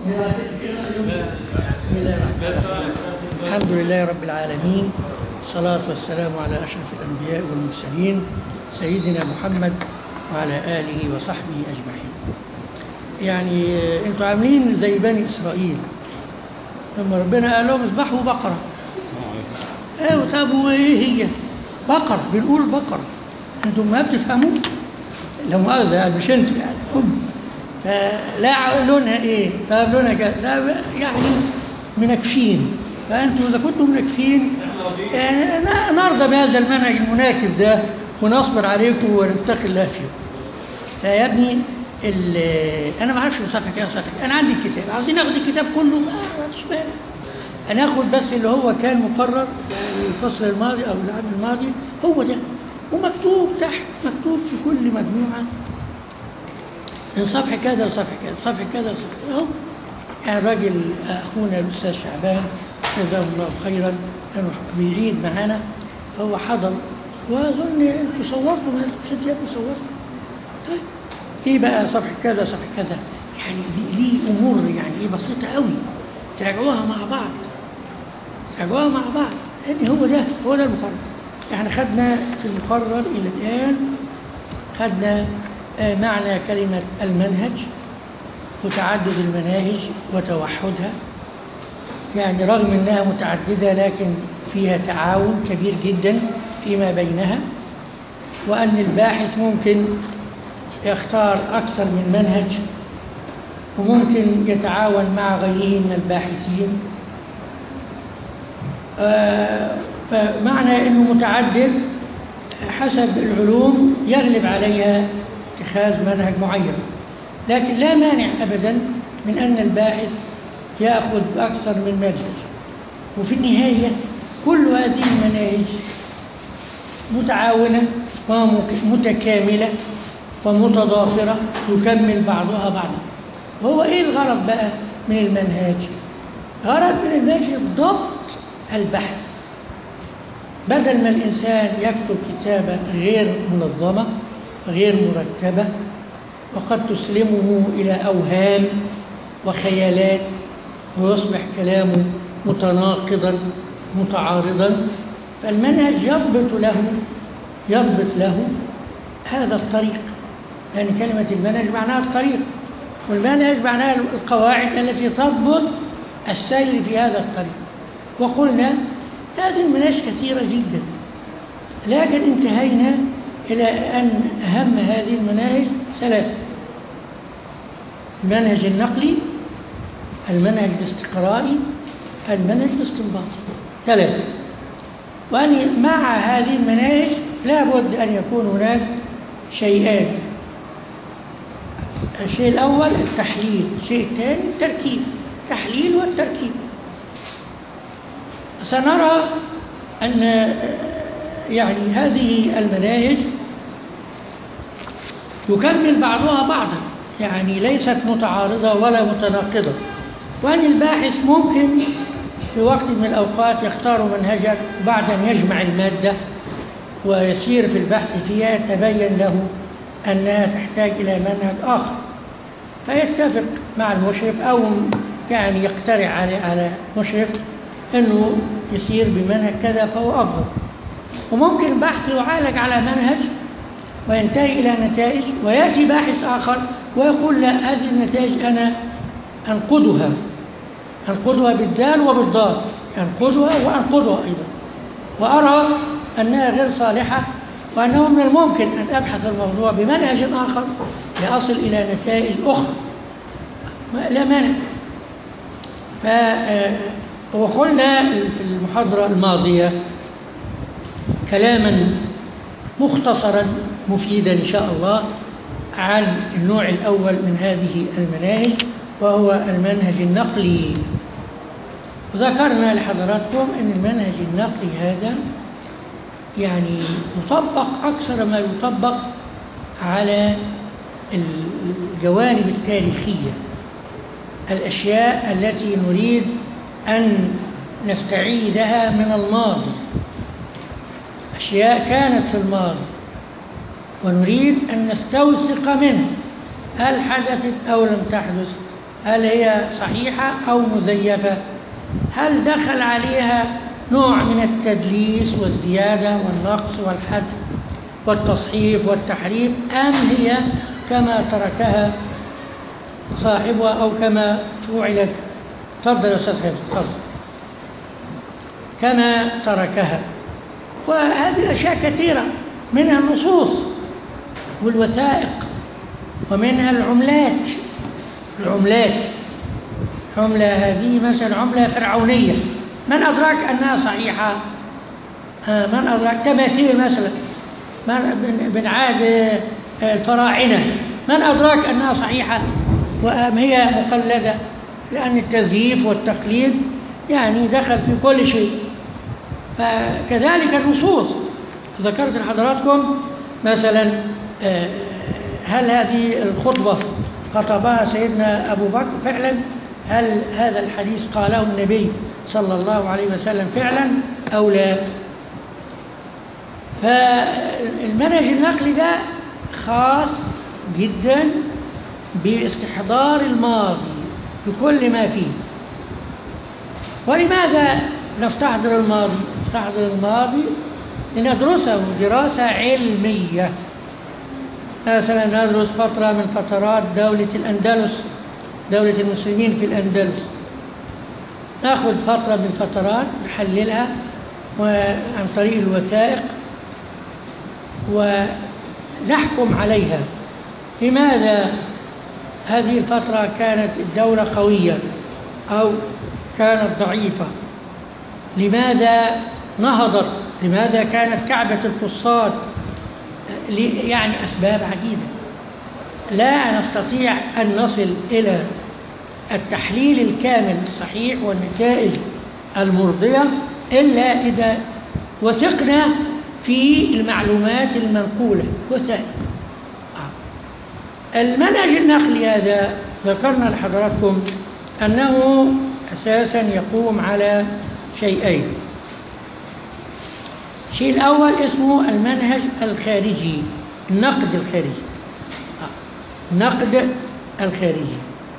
بسم الله الرحمن الرحيم الحمد لله رب العالمين الصلاة والسلام على أشرف الأنبياء والمرسلين سيدنا محمد وعلى آله وصحبه أجمعين يعني آه، انتوا عاملين زي بني إسرائيل لما ربنا قال لهم اذبحوا بقرة ايوه طب وايه هي؟ بقر بنقول بقرة انتم ما بتفهموا؟ لو مؤاخذة يعني مش انتوا يعني هم فلا لونها ايه؟ طب لونها كذا لا يعني منكفين فانتم اذا كنتم منكفين يعني ن- نرضى بهذا المنهج المناكف ده ونصبر عليكم ونتقي الله فيكم. فيا ابني ال- انا ما اعرفش صفحه كام صفحه كام. انا عندي الكتاب عايزين ناخد الكتاب كله ما مش مانع هناخد بس اللي هو كان مقرر يعني الفصل الماضي او العام الماضي هو ده ومكتوب تحت مكتوب في كل مجموعه من صفحه كذا لصفحه كذا صفحه كذا لصفحه كذا اهو يعني الراجل اخونا الاستاذ شعبان جزاه الله خيرا كان بيعيد معانا فهو حضر واظن انتوا صورتوا من الشد يا ابني صورتوا طيب ايه بقى صفحه كذا صفحه كذا يعني دي ليه امور يعني ايه بسيطه قوي تراجعوها مع بعض تراجعوها مع بعض يعني هو ده هو ده المقرر احنا خدنا في المقرر الى الان خدنا آه، معنى كلمه المنهج وتعدد المناهج وتوحدها يعني رغم انها متعدده لكن فيها تعاون كبير جدا فيما بينها وان الباحث ممكن يختار اكثر من منهج وممكن يتعاون مع غيره من الباحثين آه، فمعنى انه متعدد حسب العلوم يغلب عليها اتخاذ منهج معين لكن لا مانع ابدا من ان الباحث ياخذ اكثر من منهج وفي النهايه كل هذه المناهج متعاونه ومتكامله ومتضافره يكمل بعضها بعضا وهو ايه الغرض بقى من المنهاج غرض من المنهج ضبط البحث بدل ما الانسان يكتب كتابه غير منظمه غير مرتبه وقد تسلمه الى اوهام وخيالات ويصبح كلامه متناقضا متعارضا فالمنهج يضبط له يضبط له هذا الطريق لأن يعني كلمة المنهج معناها الطريق والمنهج معناها القواعد التي تضبط السير في هذا الطريق وقلنا هذه المناهج كثيرة جدا لكن انتهينا إلى أن أهم هذه المناهج ثلاثة المنهج النقلي المنهج الاستقرائي المنهج الاستنباطي ثلاثة وأن مع هذه المناهج لا بد أن يكون هناك شيئان الشيء الأول التحليل الشيء الثاني التركيب التحليل والتركيب سنرى أن يعني هذه المناهج يكمل بعضها بعضا يعني ليست متعارضة ولا متناقضة وأن الباحث ممكن في وقت من الأوقات يختار منهجا بعد أن يجمع المادة ويسير في البحث فيها يتبين له أنها تحتاج إلى منهج آخر فيتفق مع المشرف أو يعني يقترح على على مشرف أنه يسير بمنهج كذا فهو أفضل وممكن البحث يعالج على منهج وينتهي إلى نتائج ويأتي باحث آخر ويقول لا هذه النتائج أنا أنقدها أنقدها بالدال وبالضاد أنقدها وأنقدها أيضا وأرى أنها غير صالحة وأنه من الممكن أن أبحث الموضوع بمنهج آخر لأصل إلى نتائج أخرى لا مانع ف وقلنا في المحاضرة الماضية كلاما مختصرا مفيدا إن شاء الله عن النوع الأول من هذه المناهج وهو المنهج النقلي ذكرنا لحضراتكم أن المنهج النقلي هذا يعني يطبق أكثر ما يطبق على الجوانب التاريخية الأشياء التي نريد أن نستعيدها من الماضي أشياء كانت في الماضي ونريد أن نستوثق منه هل حدثت أو لم تحدث هل هي صحيحة أو مزيفة هل دخل عليها نوع من التدليس والزيادة والنقص والحذف والتصحيف والتحريف أم هي كما تركها صاحبها أو كما فعلت تفضل يا أستاذ خالد تفضل كما تركها وهذه أشياء كثيرة منها النصوص والوثائق ومنها العملات العملات عملة هذه مثلا عملة فرعونية من أدرك أنها صحيحة من أدرك تماثيل مثلا من بن عاد الفراعنة من أدرك أنها صحيحة وأم هي مقلدة لأن التزييف والتقليد يعني دخل في كل شيء فكذلك النصوص ذكرت لحضراتكم مثلا هل هذه الخطبة خطبها سيدنا أبو بكر فعلا هل هذا الحديث قاله النبي صلى الله عليه وسلم فعلا أو لا فالمنهج النقلي ده خاص جدا باستحضار الماضي بكل ما فيه ولماذا نستحضر الماضي نستحضر الماضي لندرسه دراسة علمية مثلا ندرس فترة من فترات دولة الأندلس دولة المسلمين في الأندلس ناخذ فترة من فترات نحللها عن طريق الوثائق ونحكم عليها لماذا هذه الفترة كانت الدولة قوية أو كانت ضعيفة لماذا نهضت لماذا كانت كعبة الفصاد يعني أسباب عديدة لا نستطيع أن نصل إلى التحليل الكامل الصحيح والنتائج المرضية إلا إذا وثقنا في المعلومات المنقولة وثائق المنهج النقلي هذا ذكرنا لحضراتكم أنه أساسا يقوم على شيئين الشيء الأول اسمه المنهج الخارجي النقد الخارجي النقد الخارجي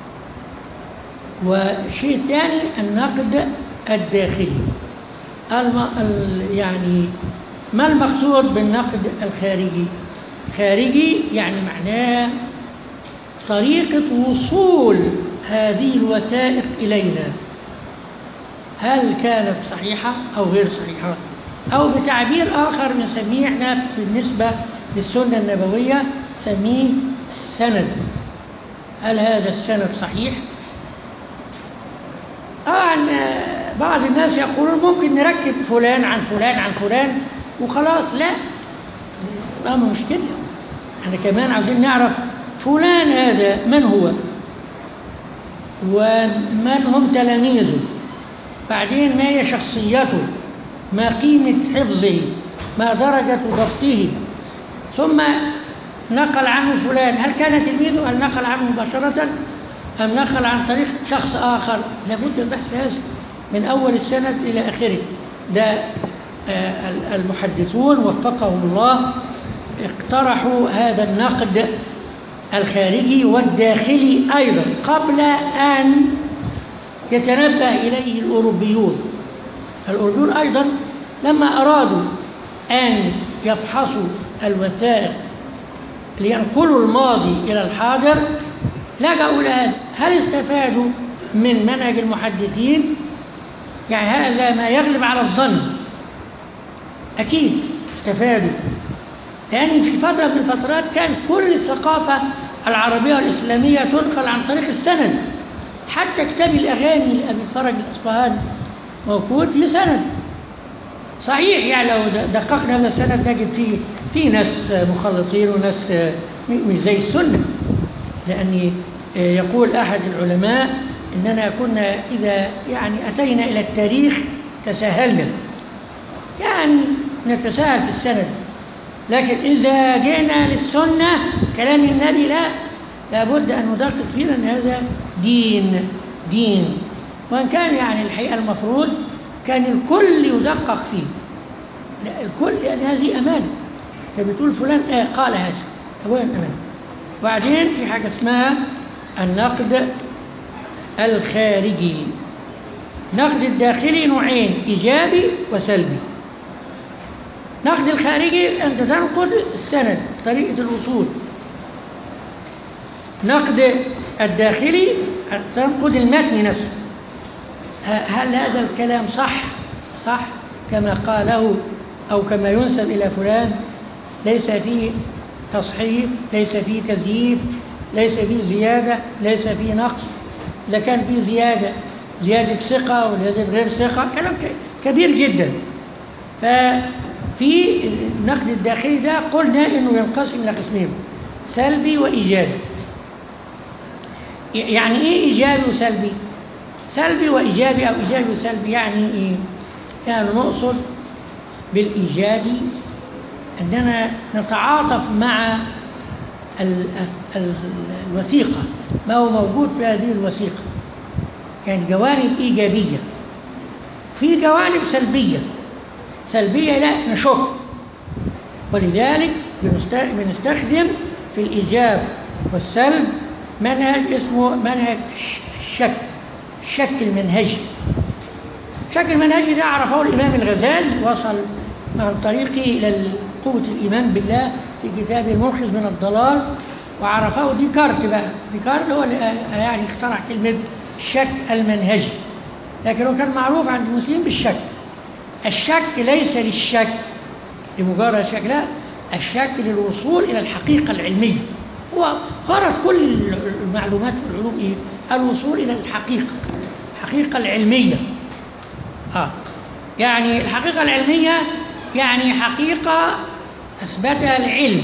والشيء الثاني النقد الداخلي الم... يعني ما المقصود بالنقد الخارجي خارجي يعني معناه طريقة وصول هذه الوثائق إلينا هل كانت صحيحة أو غير صحيحة أو بتعبير آخر نسميه احنا بالنسبة للسنة النبوية نسميه السند هل هذا السند صحيح؟ آه بعض الناس يقولون ممكن نركب فلان عن فلان عن فلان وخلاص لا لا مش كده احنا كمان عاوزين نعرف فلان هذا من هو ومن هم تلاميذه بعدين ما هي شخصيته ما قيمة حفظه ما درجة ضبطه ثم نقل عنه فلان هل كان تلميذه هل نقل عنه مباشرة أم نقل عن طريق شخص آخر لابد من بحث هذا من أول السند إلى آخره ده المحدثون وفقهم الله اقترحوا هذا النقد الخارجي والداخلي أيضا قبل أن يتنبه إليه الأوروبيون الأوروبيون أيضا لما أرادوا أن يفحصوا الوثائق لينقلوا الماضي إلى الحاضر لجأوا إلى هذا هل استفادوا من منهج المحدثين يعني هذا ما يغلب على الظن أكيد استفادوا لأن في فترة من الفترات كانت كل الثقافة العربية والإسلامية تنقل عن طريق السند حتى كتاب الأغاني لأبي فرج الأصفهاني موجود في سند صحيح يعني لو دققنا هذا السند نجد فيه في ناس مخلطين وناس مش زي السنة لأن يقول أحد العلماء إننا كنا إذا يعني أتينا إلى التاريخ تساهلنا يعني نتساهل في السند لكن إذا جئنا للسنة كلام النبي لا لابد أن ندقق فيه أن هذا دين دين وإن كان يعني الحقيقة المفروض كان الكل يدقق فيه لا الكل يعني هذه أمانة فبتقول فلان آه قال هذا وين أمانة وبعدين في حاجة اسمها النقد الخارجي نقد الداخلي نوعين إيجابي وسلبي نقد الخارجي أنت تنقد السند طريقة الوصول نقد الداخلي تنقد المتن نفسه هل هذا الكلام صح صح كما قاله أو كما ينسب إلى فلان ليس فيه تصحيف ليس فيه تزييف ليس فيه زيادة ليس فيه نقص إذا كان فيه زيادة زيادة ثقة ولا زيادة غير ثقة كلام كبير جدا ففي النقد الداخلي ده قلنا إنه ينقسم إلى قسمين سلبي وإيجابي يعني إيه إيجابي وسلبي؟ سلبي وإيجابي أو إيجابي وسلبي يعني إيه؟ يعني نقصد بالإيجابي أننا نتعاطف مع الوثيقة ما هو موجود في هذه الوثيقة يعني جوانب إيجابية في جوانب سلبية سلبية لا نشك ولذلك بنستخدم في الإيجاب والسلب منهج اسمه منهج الشك الشك المنهجي الشك المنهجي ده عرفه الإمام الغزالي وصل عن طريقه إلى قوة الإيمان بالله في كتابه الملخص من الضلال وعرفه ديكارت بقى ديكارت هو اللي يعني اخترع كلمة الشك المنهجي لكن هو كان معروف عند المسلمين بالشك الشك ليس للشك لمجرد شك لا الشك للوصول إلى الحقيقة العلمية هو غرض كل المعلومات والعلوم إيه؟ الوصول إلى الحقيقة الحقيقة العلمية آه. يعني الحقيقة العلمية يعني حقيقة أثبتها العلم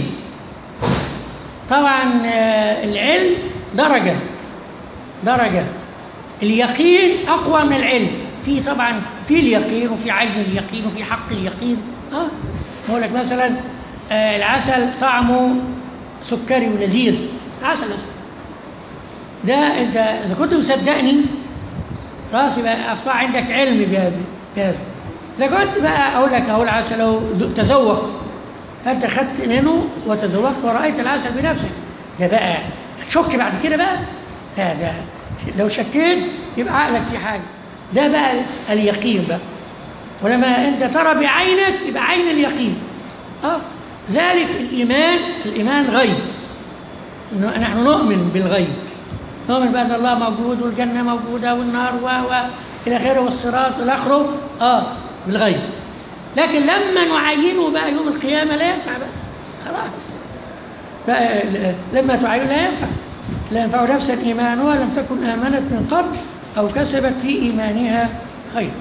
طبعا العلم درجة درجة اليقين أقوى من العلم في طبعا في اليقين وفي علم اليقين وفي حق اليقين اه بقول لك مثلا آه العسل طعمه سكري ولذيذ عسل أسود ده انت اذا كنت مصدقني خلاص يبقى اصبح عندك علم بهذا اذا كنت بقى اقول لك اهو العسل اهو تذوق فانت خدت منه وتذوقت ورايت العسل بنفسك ده بقى تشك بعد كده بقى لا ده لو شكيت يبقى عقلك في حاجه ده بقى اليقين بقى ولما انت ترى بعينك يبقى عين اليقين اه ذلك الايمان الايمان غيب نحن نؤمن بالغيب نؤمن بان الله موجود والجنه موجوده والنار و و الى اخره والصراط والى اخره اه بالغيب لكن لما نعينه بقى يوم القيامه لا ينفع بقى خلاص بقى لما تعين لا ينفع لا ينفع نفسا ايمانها لم تكن امنت من قبل او كسبت في ايمانها خير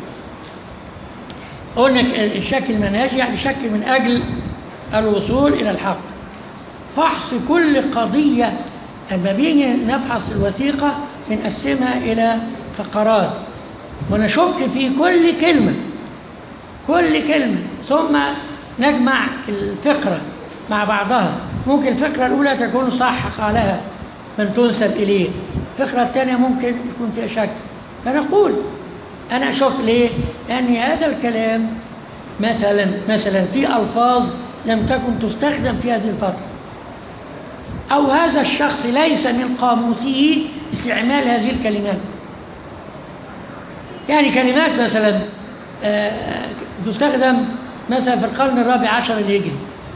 قلنا الشك المنهجي يعني شك من اجل الوصول الى الحق فحص كل قضيه لما بيجي نفحص الوثيقه بنقسمها الى فقرات ونشك في كل كلمه كل كلمه ثم نجمع الفقره مع بعضها ممكن الفقره الاولى تكون صح قالها من تنسب اليه الفقره الثانيه ممكن يكون فيها شك فنقول انا اشك ليه لان هذا الكلام مثلا مثلا في الفاظ لم تكن تستخدم في هذه الفتره أو هذا الشخص ليس من قاموسه استعمال هذه الكلمات يعني كلمات مثلا تستخدم مثلا في القرن الرابع عشر الهجري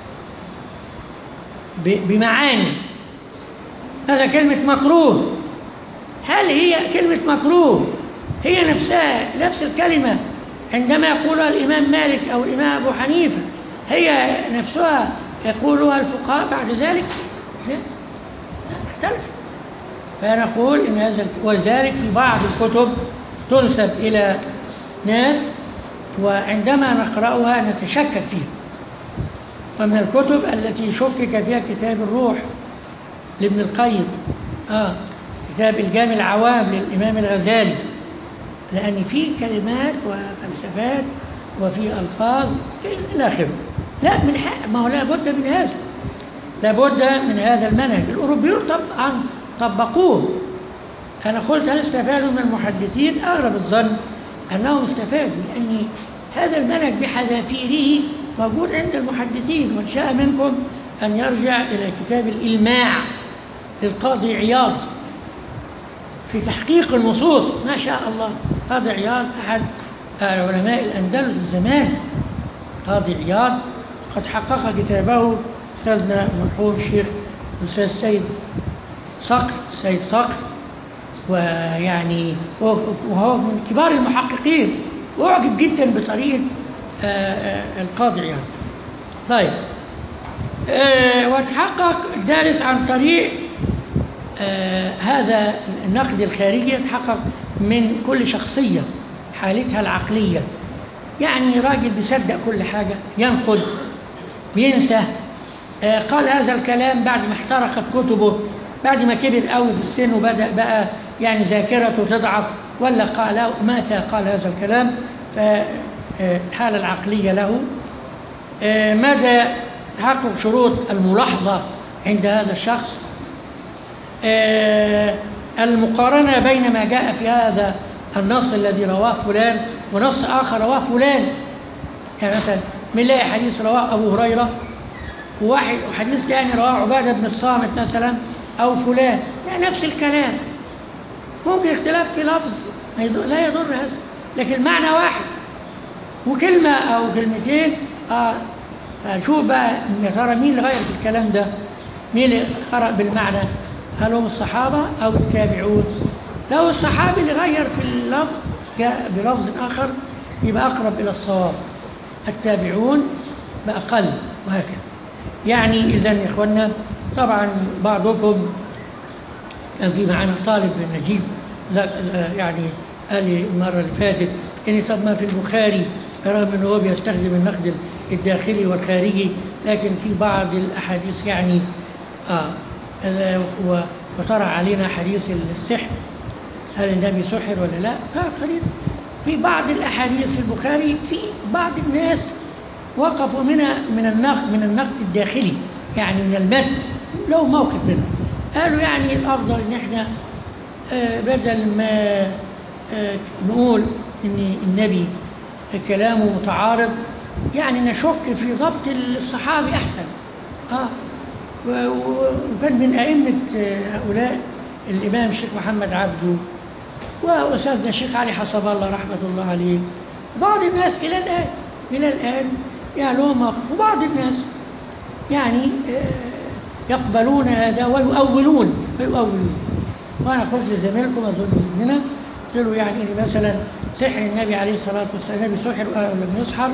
بمعاني هذا كلمة مكروه هل هي كلمة مكروه هي نفسها نفس الكلمة عندما يقولها الإمام مالك أو الإمام أبو حنيفة هي نفسها يقولها الفقهاء بعد ذلك لا تختلف فنقول ان هذا وذلك في بعض الكتب تنسب الى ناس وعندما نقراها نتشكك فيها ومن الكتب التي شكك فيها كتاب الروح لابن القيم اه كتاب الجامع العوام للامام الغزالي لان فيه كلمات وفلسفات وفي الفاظ الى اخره لا من حق ما هو لابد من هذا لابد من هذا المنهج الأوروبيون طبعا طبقوه أنا قلت هل استفادوا من المحدثين أغلب الظن أنهم استفادوا لأن هذا المنهج بحذافيره موجود عند المحدثين وإن شاء منكم أن يرجع إلى كتاب الإلماع للقاضي عياض في تحقيق النصوص ما شاء الله قاضي عياض أحد علماء الأندلس الزمان قاضي عياض قد حقق كتابه أستاذنا المرحوم الشيخ الأستاذ سيد صقر سيد صقر ويعني وهو من كبار المحققين وأعجب جدا بطريقة القاضي عياض طيب أه وتحقق الدارس عن طريق أه هذا النقد الخارجي يتحقق من كل شخصية حالتها العقلية يعني راجل بيصدق كل حاجة ينقد بينسى أه قال هذا الكلام بعد ما احترقت كتبه بعد ما كبر قوي في السن وبدأ بقى يعني ذاكرته تضعف ولا قال متى قال هذا الكلام فالحالة العقلية له مدى تحقق شروط الملاحظة عند هذا الشخص المقارنة بين ما جاء في هذا النص الذي رواه فلان ونص آخر رواه فلان يعني مثلا بنلاقي حديث رواه أبو هريرة وواحد وحديث ثاني رواه عبادة بن الصامت مثلا أو فلان يعني نفس الكلام ممكن اختلاف في لفظ لا يضر هذا لكن المعنى واحد وكلمة أو كلمتين آه فشوف بقى يا ترى مين اللي غير في الكلام ده مين اللي قرأ بالمعنى هل هم الصحابة أو التابعون لو الصحابي اللي غير في اللفظ جاء بلفظ آخر يبقى أقرب إلى الصواب التابعون بأقل وهكذا يعني إذا يا إخوانا طبعا بعضكم كان في معنا طالب نجيب يعني قال لي المرة اللي فاتت إن طب ما في البخاري رغم أنه هو بيستخدم النقد الداخلي والخارجي لكن في بعض الأحاديث يعني آه وطرح علينا حديث السحر هل النبي سحر ولا لا؟ خليل في بعض الأحاديث في البخاري في بعض الناس وقفوا منها من النقد من النقد الداخلي يعني من المتن له موقف منه قالوا يعني الأفضل إن إحنا آه بدل ما آه نقول إن النبي كلامه متعارض يعني نشك في ضبط الصحابي أحسن آه وكان من أئمة هؤلاء الإمام الشيخ محمد عبده وأستاذنا الشيخ علي حسب الله رحمة الله عليه بعض الناس إلى الآن إلى الآن يعني لهم موقف وبعض الناس يعني يقبلون هذا ويؤولون ويؤولون وأنا قلت لزميلكم أظن مننا قلت له يعني إن مثلا سحر النبي عليه الصلاة والسلام النبي سحر أو لم يسحر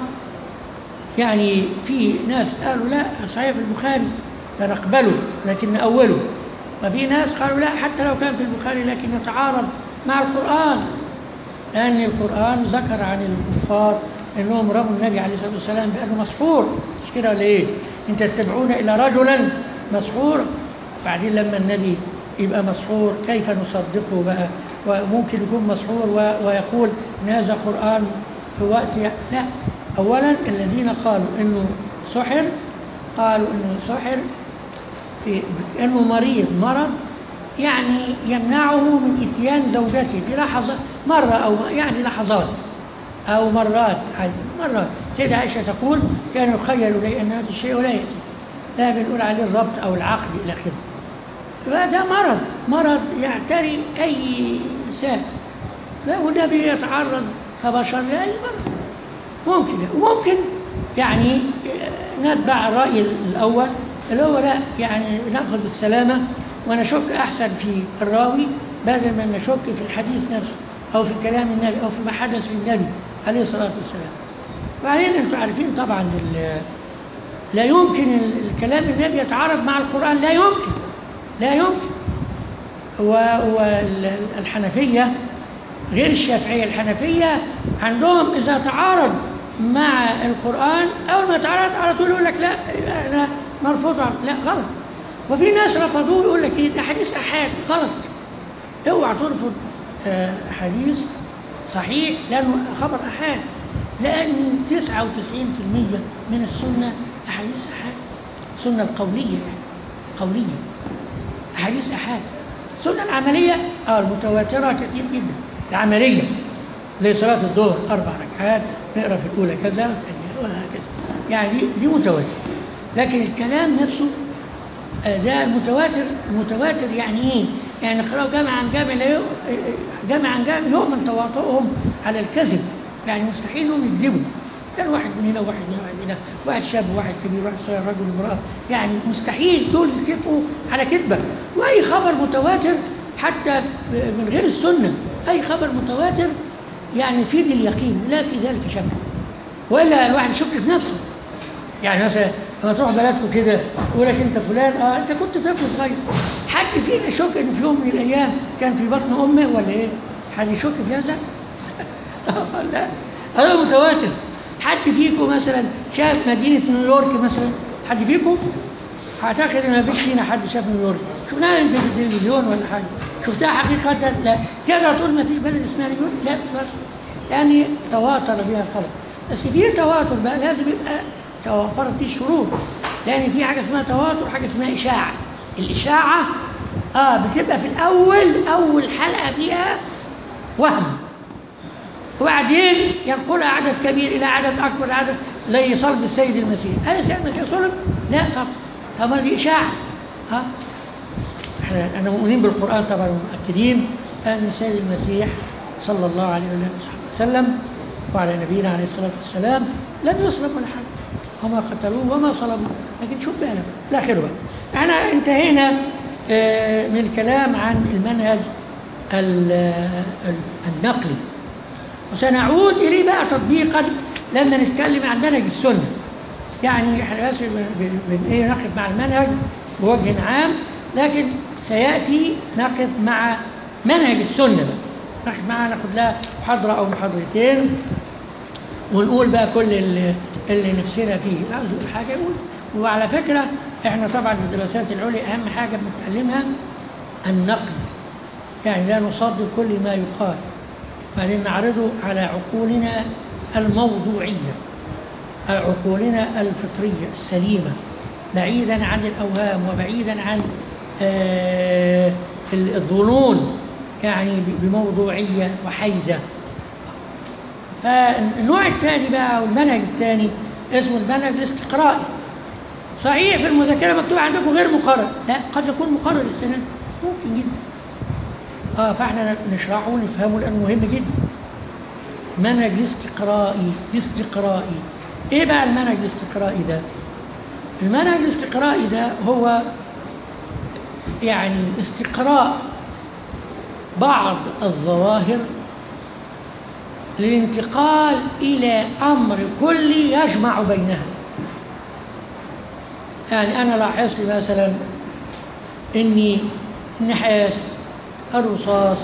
يعني في ناس قالوا لا صحيح في البخاري فنقبله لكن نأوله وفي ناس قالوا لا حتى لو كان في البخاري لكن يتعارض مع القرآن لأن القرآن ذكر عن الكفار أنهم رموا النبي عليه الصلاة والسلام بأنه مسحور مش كده ولا إيه؟ إن تتبعون إلى رجلا مسحور بعدين لما النبي يبقى مسحور كيف نصدقه بقى وممكن يكون مسحور ويقول إن هذا قرآن في وقت لا أولا الذين قالوا إنه سحر قالوا إنه سحر في إنه مريض مرض يعني يمنعه من إتيان زوجته في لحظة مرة أو يعني لحظات أو مرات مرات سيدة عائشة تقول كان يخيل إلي أن هذا الشيء ولا يأتي لا بنقول عليه الربط أو العقد إلى آخره فهذا مرض مرض يعتري أي إنسان لا والنبي يتعرض كبشر لأي مرض ممكن وممكن يعني نتبع الرأي الأول اللي هو لا يعني نأخذ بالسلامة ونشك أحسن في الراوي بدل ما نشك في الحديث نفسه أو في كلام النبي أو في ما حدث للنبي عليه الصلاة والسلام وبعدين أنتم عارفين طبعا لا يمكن الكلام النبي يتعارض مع القرآن لا يمكن لا يمكن والحنفية غير الشافعية الحنفية عندهم إذا تعارض مع القرآن أول ما تعارض على طول يقول لك لا احنا نرفضها لا غلط وفي ناس رفضوه يقول لك ايه ده حديث أحاد غلط اوعى ترفض حديث صحيح لأنه خبر أحاد لأن 99% من السنة أحاديث أحاد السنة القولية يعني قولية أحاديث أحاد السنة العملية اه المتواترة كثير جدا العملية زي صلاة الظهر أربع ركعات نقرأ في الأولى كذا والثانية وهكذا يعني دي, دي متواتر لكن الكلام نفسه ده المتواتر المتواتر يعني ايه؟ يعني قرأوا جامع عن جامع لا يؤ... جامع عن جامع يؤمن تواطؤهم على الكذب يعني مستحيل انهم يكذبوا كان واحد من هنا وواحد من هنا وواحد من هنا واحد شاب وواحد كبير واحد صغير رجل وامرأة يعني مستحيل دول يتفقوا على كذبة وأي خبر متواتر حتى من غير السنة أي خبر متواتر يعني يفيد اليقين لا في ذلك شك وإلا الواحد يشك في نفسه يعني مثلا لما تروح بلدكم كده يقول لك انت فلان اه انت كنت طفل صغير حد فينا يشك ان في يوم من الايام كان في بطن امه ولا ايه؟ حد يشك في هذا؟ لا هذا متواتر حد فيكم مثلا شاف مدينه نيويورك مثلا حد فيكم؟ اعتقد ان ما فيش فينا حد شاف نيويورك شفناها في التلفزيون ولا حاجه شفتها حقيقه لا تقدر تقول ما فيش بلد اسمها نيويورك لا تقدرش يعني تواتر بها الخبر بس في تواتر بقى لازم يبقى توافرت فيه الشروط لان في حاجه اسمها تواتر وحاجه اسمها اشاعه الاشاعه اه بتبقى في الاول اول حلقه فيها وهم وبعدين ينقلها عدد كبير الى عدد اكبر عدد زي صلب السيد المسيح هل السيد المسيح صلب؟ لا طب طب دي اشاعه ها احنا انا مؤمنين بالقران طبعا ومؤكدين ان السيد المسيح صلى الله عليه وسلم وعلى نبينا عليه الصلاه والسلام لم يصلب ولا حاجه وما قتلوه وما صلبوه لكن شوف بقى لا خير بقى احنا انتهينا من الكلام عن المنهج النقلي وسنعود اليه بقى تطبيقا لما نتكلم عن منهج السنه يعني احنا بس بن ايه نقف مع المنهج بوجه عام لكن سياتي نقف مع منهج السنه بقى نقف معها ناخد لها محاضره او محاضرتين ونقول بقى كل اللي, اللي نفسنا فيه عاوز يقول حاجه يقول وعلى فكره احنا طبعا في الدراسات العليا اهم حاجه بنتعلمها النقد يعني لا نصدق كل ما يقال بعدين نعرضه على عقولنا الموضوعيه عقولنا الفطريه السليمه بعيدا عن الاوهام وبعيدا عن آه الظنون يعني بموضوعيه وحيزه فالنوع الثاني بقى والمنهج الثاني اسمه المنهج الاستقرائي صحيح في المذاكره مكتوب عندكم غير مقرر لا قد يكون مقرر السنه ممكن جدا اه فاحنا نشرحه ونفهمه لانه مهم جدا منهج الاستقرائي الاستقرائي ايه بقى المنهج الاستقرائي ده المنهج الاستقرائي ده هو يعني استقراء بعض الظواهر للانتقال إلى أمر كلي يجمع بينها يعني أنا لاحظت مثلا إني النحاس الرصاص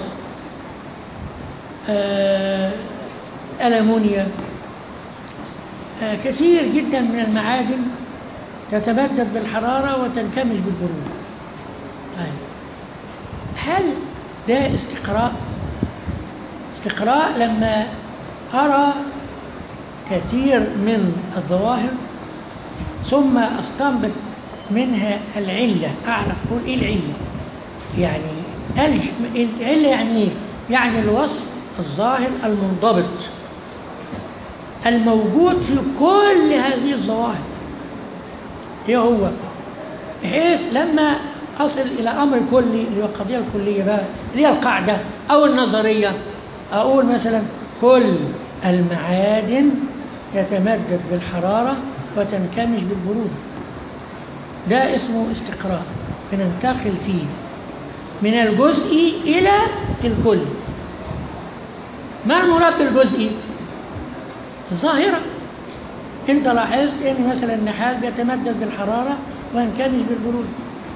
آه، ألمونيا آه، كثير جدا من المعادن تتبدد بالحرارة وتنكمش بالبرودة طيب هل ده استقراء استقراء لما أرى كثير من الظواهر ثم أستنبط منها العلة أعرف أقول إيه العلة يعني العلة يعني إيه؟ يعني الوصف الظاهر المنضبط الموجود في كل هذه الظواهر ايه هو بحيث لما اصل الى امر كلي اللي هو القضيه الكليه بقى اللي هي القاعده او النظريه اقول مثلا كل المعادن تتمدد بالحراره وتنكمش بالبروده ده اسمه استقراء بننتقل فيه من الجزئي الى الكل ما المراد بالجزئي ظاهره انت لاحظت ان مثلا النحاس بيتمدد بالحراره وينكمش بالبروده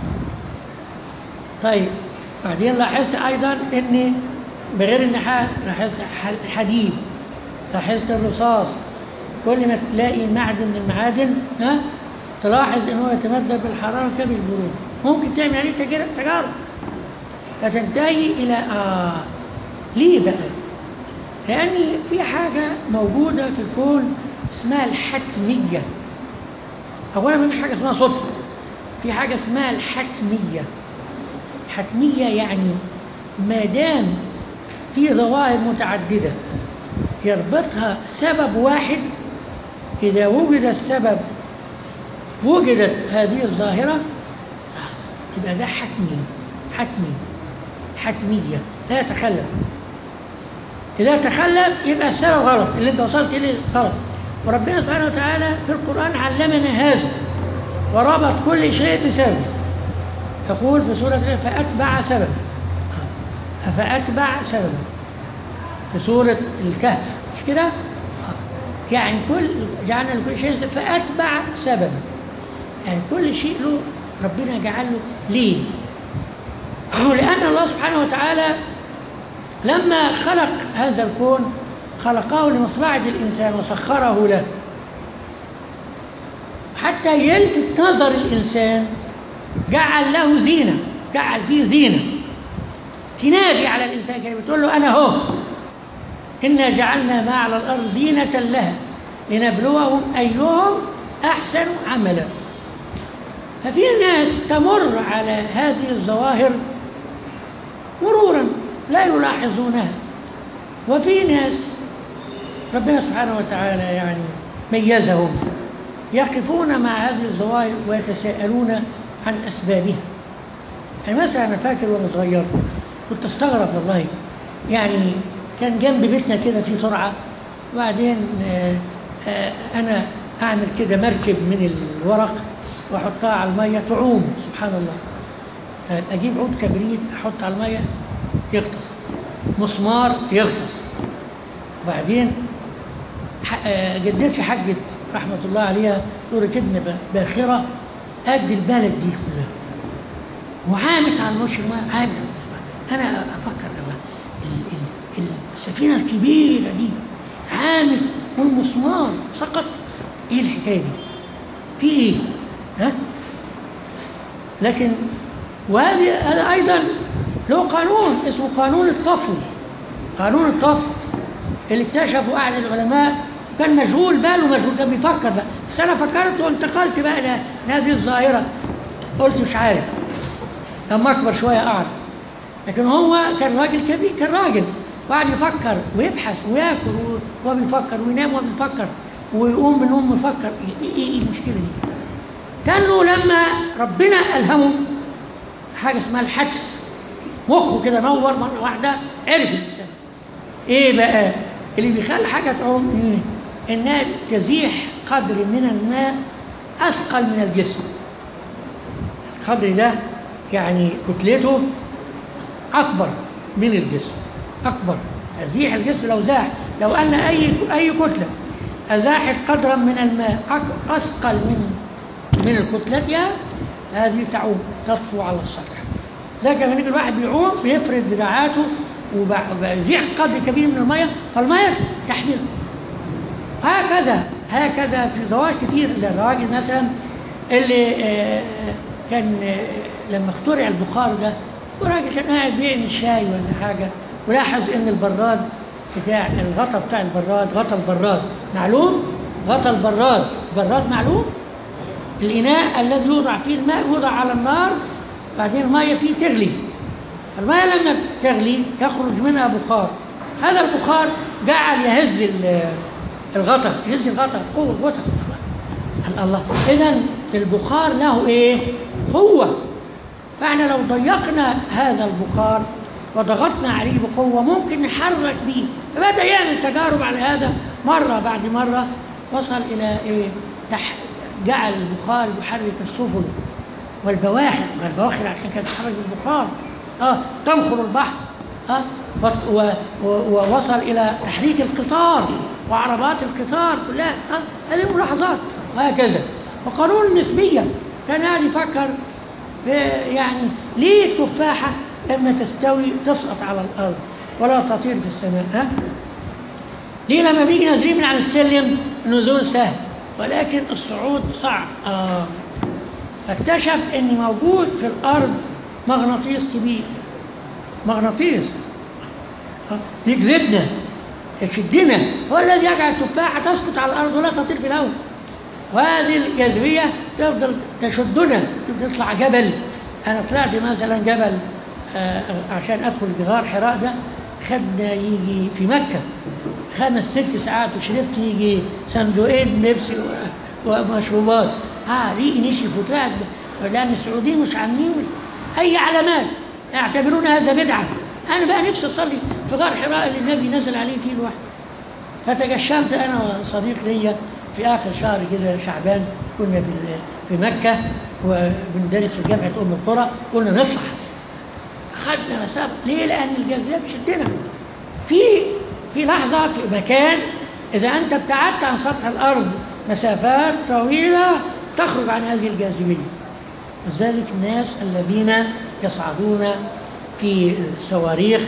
طيب بعدين لاحظت ايضا ان بغير النحاس لاحظت الحديد لاحظت الرصاص كل ما تلاقي معدن من المعادن ها تلاحظ ان هو يتمدد بالحراره وينكمش بالبروده ممكن تعمل عليه تجارب فتنتهي الى اه ليه بقى؟ لان في حاجه موجوده في الكون اسمها الحتمية أولا ما فيش حاجة اسمها صدفة في حاجة اسمها الحتمية حتمية يعني ما دام في ظواهر متعددة يربطها سبب واحد إذا وجد السبب وجدت هذه الظاهرة يبقى ده حتمي حتمي حتمية لا يتخلف إذا تخلف يبقى السبب غلط اللي أنت وصلت إليه غلط وربنا سبحانه وتعالى في القرآن علمنا هذا وربط كل شيء بسبب يقول في سورة فأتبع سبب فأتبع سبب في سورة الكهف مش كده؟ يعني كل جعلنا لكل شيء فأتبع سببا يعني كل شيء له ربنا جعل له ليه؟ لأن الله سبحانه وتعالى لما خلق هذا الكون خلقه لمصلحة الإنسان وسخره له حتى يلفت نظر الإنسان جعل له زينة جعل فيه زينة تنادي على الإنسان كده بتقول له أنا هو إنا جعلنا ما على الأرض زينة لها لنبلوهم أيهم أحسن عملا ففي ناس تمر على هذه الظواهر مرورا لا يلاحظونها وفي ناس ربنا سبحانه وتعالى يعني ميزهم يقفون مع هذه الظواهر ويتساءلون عن أسبابها يعني مثلا أنا فاكر وأنا صغير كنت أستغرب والله يعني كان جنب بيتنا كده في ترعة وبعدين آه، آه، أنا أعمل كده مركب من الورق وأحطها على المية تعوم سبحان الله طيب أجيب عود كبريت أحط على المية يغطس مسمار يغطس وبعدين ح- آه، جدتي حجت رحمة الله عليها تقول كدنا ب- باخرة قد البلد دي كلها وعامت على الوش الماء عامت على الوش الماء. أنا أفكر الله ال- ال- ال- السفينة الكبيرة دي عامت والمسمار سقط إيه الحكاية دي؟ في إيه؟ ها؟ لكن وهذه هذا أيضا له قانون اسمه قانون الطفو قانون الطفو اللي اكتشفه أحد العلماء كان مشغول باله مشغول كان بيفكر بقى بس أنا فكرت وانتقلت بقى إلى هذه الظاهرة قلت مش عارف لما أكبر شوية أعرف لكن هو كان راجل كبير كان راجل وقعد يفكر ويبحث وياكل وهو بيفكر وينام وهو بيفكر ويقوم من النوم يفكر ايه ايه إيه المشكله دي؟ كان له لما ربنا الهمه حاجه اسمها الحدس مخه كده نور مره واحده عرف الانسان ايه بقى اللي بيخلي حاجه تعوم ايه انها تزيح قدر من الماء اثقل من الجسم القدر ده يعني كتلته اكبر من الجسم اكبر تزيح الجسم لو زاح لو ان اي اي كتله ازاحت قدرا من الماء أك- اثقل من من كتلتها هذه تعوم تطفو على السطح ده كمان يجي الواحد بيعوم بيفرد دراعاته وب- وبيزيح قدر كبير من الميه فالميه تحمله هكذا هكذا في زواج كتير للراجل مثلا اللي آه، كان آه، لما اخترع البخار ده وراجل كان قاعد بيعمل شاي ولا حاجه ولاحظ ان البراد بتاع الغطا بتاع البراد غطا البراد معلوم غطا البراد براد معلوم الإناء الذي يوضع فيه الماء يوضع على النار بعدين المية فيه تغلي المية لما تغلي يخرج منها بخار هذا البخار جعل يهز ال- الغطا يهز الغطا قوة الغطا الله الله إذا البخار له إيه؟ قوة فاحنا لو ضيقنا هذا البخار وضغطنا عليه بقوة ممكن نحرك بيه فبدأ يعمل تجارب على هذا مرة بعد مرة وصل إلى إيه؟ تح... جعل البخار يحرك السفن والبواخر ما البواخر عشان كانت تتحرك بالبخار اه تنخر البحر اه و- و- و- ووصل إلى تحريك القطار وعربات القطار كلها اه هذه ملاحظات وهكذا وقانون النسبية كان قاعد يفكر في- يعني ليه التفاحة لما تستوي تسقط على الأرض ولا تطير في السماء ها؟ ليه لما بيجي نازلين من على السلم النزول سهل ولكن الصعود صعب آه. فاكتشف ان موجود في الارض مغناطيس كبير مغناطيس آه. يجذبنا يشدنا هو الذي يجعل التفاحة تسقط على الارض ولا تطير في الهواء وهذه الجاذبية تفضل تشدنا تطلع جبل أنا طلعت مثلا جبل آه، عشان أدخل بغار حراء ده خدنا يجي في مكة خمس ست ساعات وشربت يجي صندوقين بيبسي و- ومشروبات اه ريقي نشف وطلعت ب- لأن السعوديين مش عاملين أي علامات يعتبرون هذا بدعة أنا بقى نفسي أصلي في غار حراء اللي النبي نزل عليه فيه الوحي فتجشمت أنا وصديق ليا في آخر شهر كده شعبان كنا في في مكة وبندرس في جامعة أم القرى قلنا نطلع خدنا مسافة ليه؟ لأن الجاذبية بتشدنا في في لحظة في مكان إذا أنت ابتعدت عن سطح الأرض مسافات طويلة تخرج عن هذه الجاذبية لذلك الناس الذين يصعدون في الصواريخ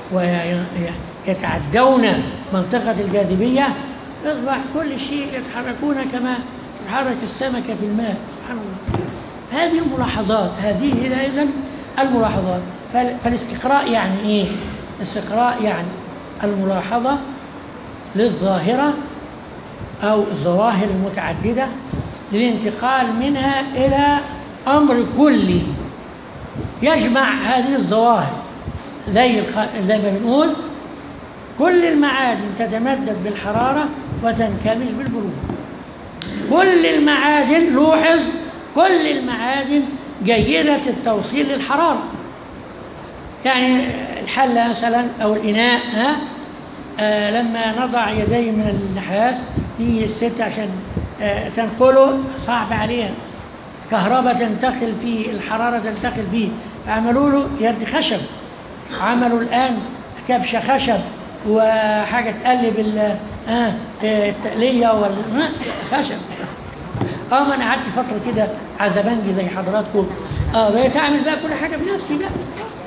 ويتعدون منطقة الجاذبية يصبح كل شيء يتحركون كما تتحرك السمكة في الماء سبحان الله هذه الملاحظات هذه هي إذن الملاحظات فال- فالاستقراء يعني إيه؟ الاستقراء يعني الملاحظة للظاهرة أو الظواهر المتعددة للانتقال منها إلى أمر كلي يجمع هذه الظواهر زي الخ- زي ما بنقول كل المعادن تتمدد بالحرارة وتنكمش بالبرودة كل المعادن لوحظ كل المعادن جيدة التوصيل للحرارة يعني الحلة مثلا أو الإناء ها آه لما نضع يديه من النحاس في الست عشان آه تنقله صعب عليها كهرباء تنتقل فيه الحرارة تنتقل فيه فعملوا له يد خشب عملوا الآن كبش خشب وحاجة تقلب ال- آه التقلية وال آه، خشب اه ما انا قعدت فتره كده عزبنجي زي حضراتكم اه بقيت اعمل بقى كل حاجه بنفسي بقى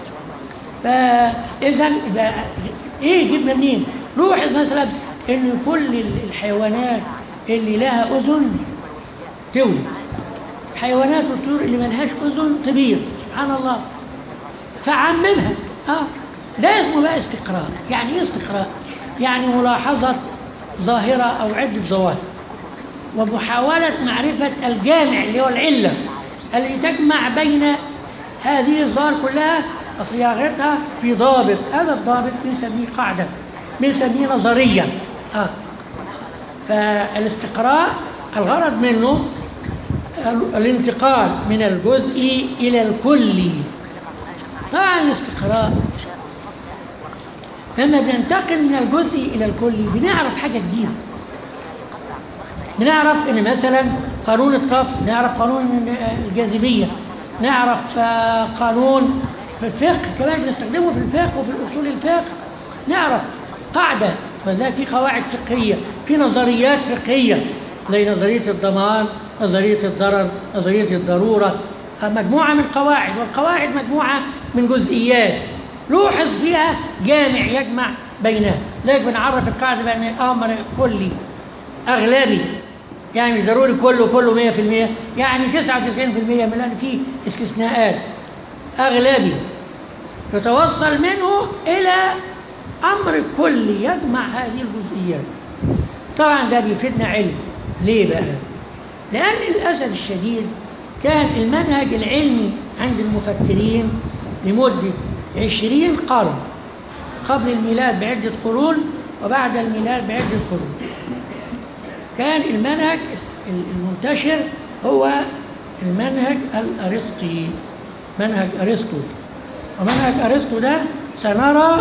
فاذا يبقى ايه جبنا منين؟ لوحظ مثلا ان كل الحيوانات اللي لها اذن تولد الحيوانات والطيور اللي ملهاش اذن تبيض سبحان الله فعممها اه ده اسمه بقى استقراء يعني ايه استقراء؟ يعني ملاحظه ظاهره او عده ظواهر ومحاولة معرفة الجامع اللي هو العلة اللي تجمع بين هذه الظواهر كلها صياغتها في ضابط هذا الضابط بنسميه قاعدة بنسميه نظرية آه. فالاستقراء الغرض منه ال- الانتقال من الجزء إلى الكلي طبعا الاستقراء لما بننتقل من الجزء إلى الكلي بنعرف حاجة جديدة بنعرف ان مثلا قانون الطف نعرف قانون الجاذبيه نعرف آه، قانون في الفقه كمان بنستخدمه في الفقه وفي الاصول الفقه نعرف قاعده فذلك في قواعد فقهيه في نظريات فقهيه زي نظريه الضمان نظريه الضرر نظريه الضروره آه، مجموعه من قواعد والقواعد مجموعه من جزئيات لوحظ فيها جامع يجمع بينها لذلك بنعرف القاعده بان امر كلي أغلبي يعني مش ضروري كله كله 100% يعني 99% من لأن فيه استثناءات أغلبي يتوصل منه إلى أمر كلي يجمع هذه الجزئيات طبعا ده بيفيدنا علم ليه بقى؟ لأن للأسف الشديد كان المنهج العلمي عند المفكرين لمدة عشرين قرن قبل الميلاد بعدة قرون وبعد الميلاد بعدة قرون كان المنهج المنتشر هو المنهج الأرسطي منهج أرسطو ومنهج أرسطو ده سنرى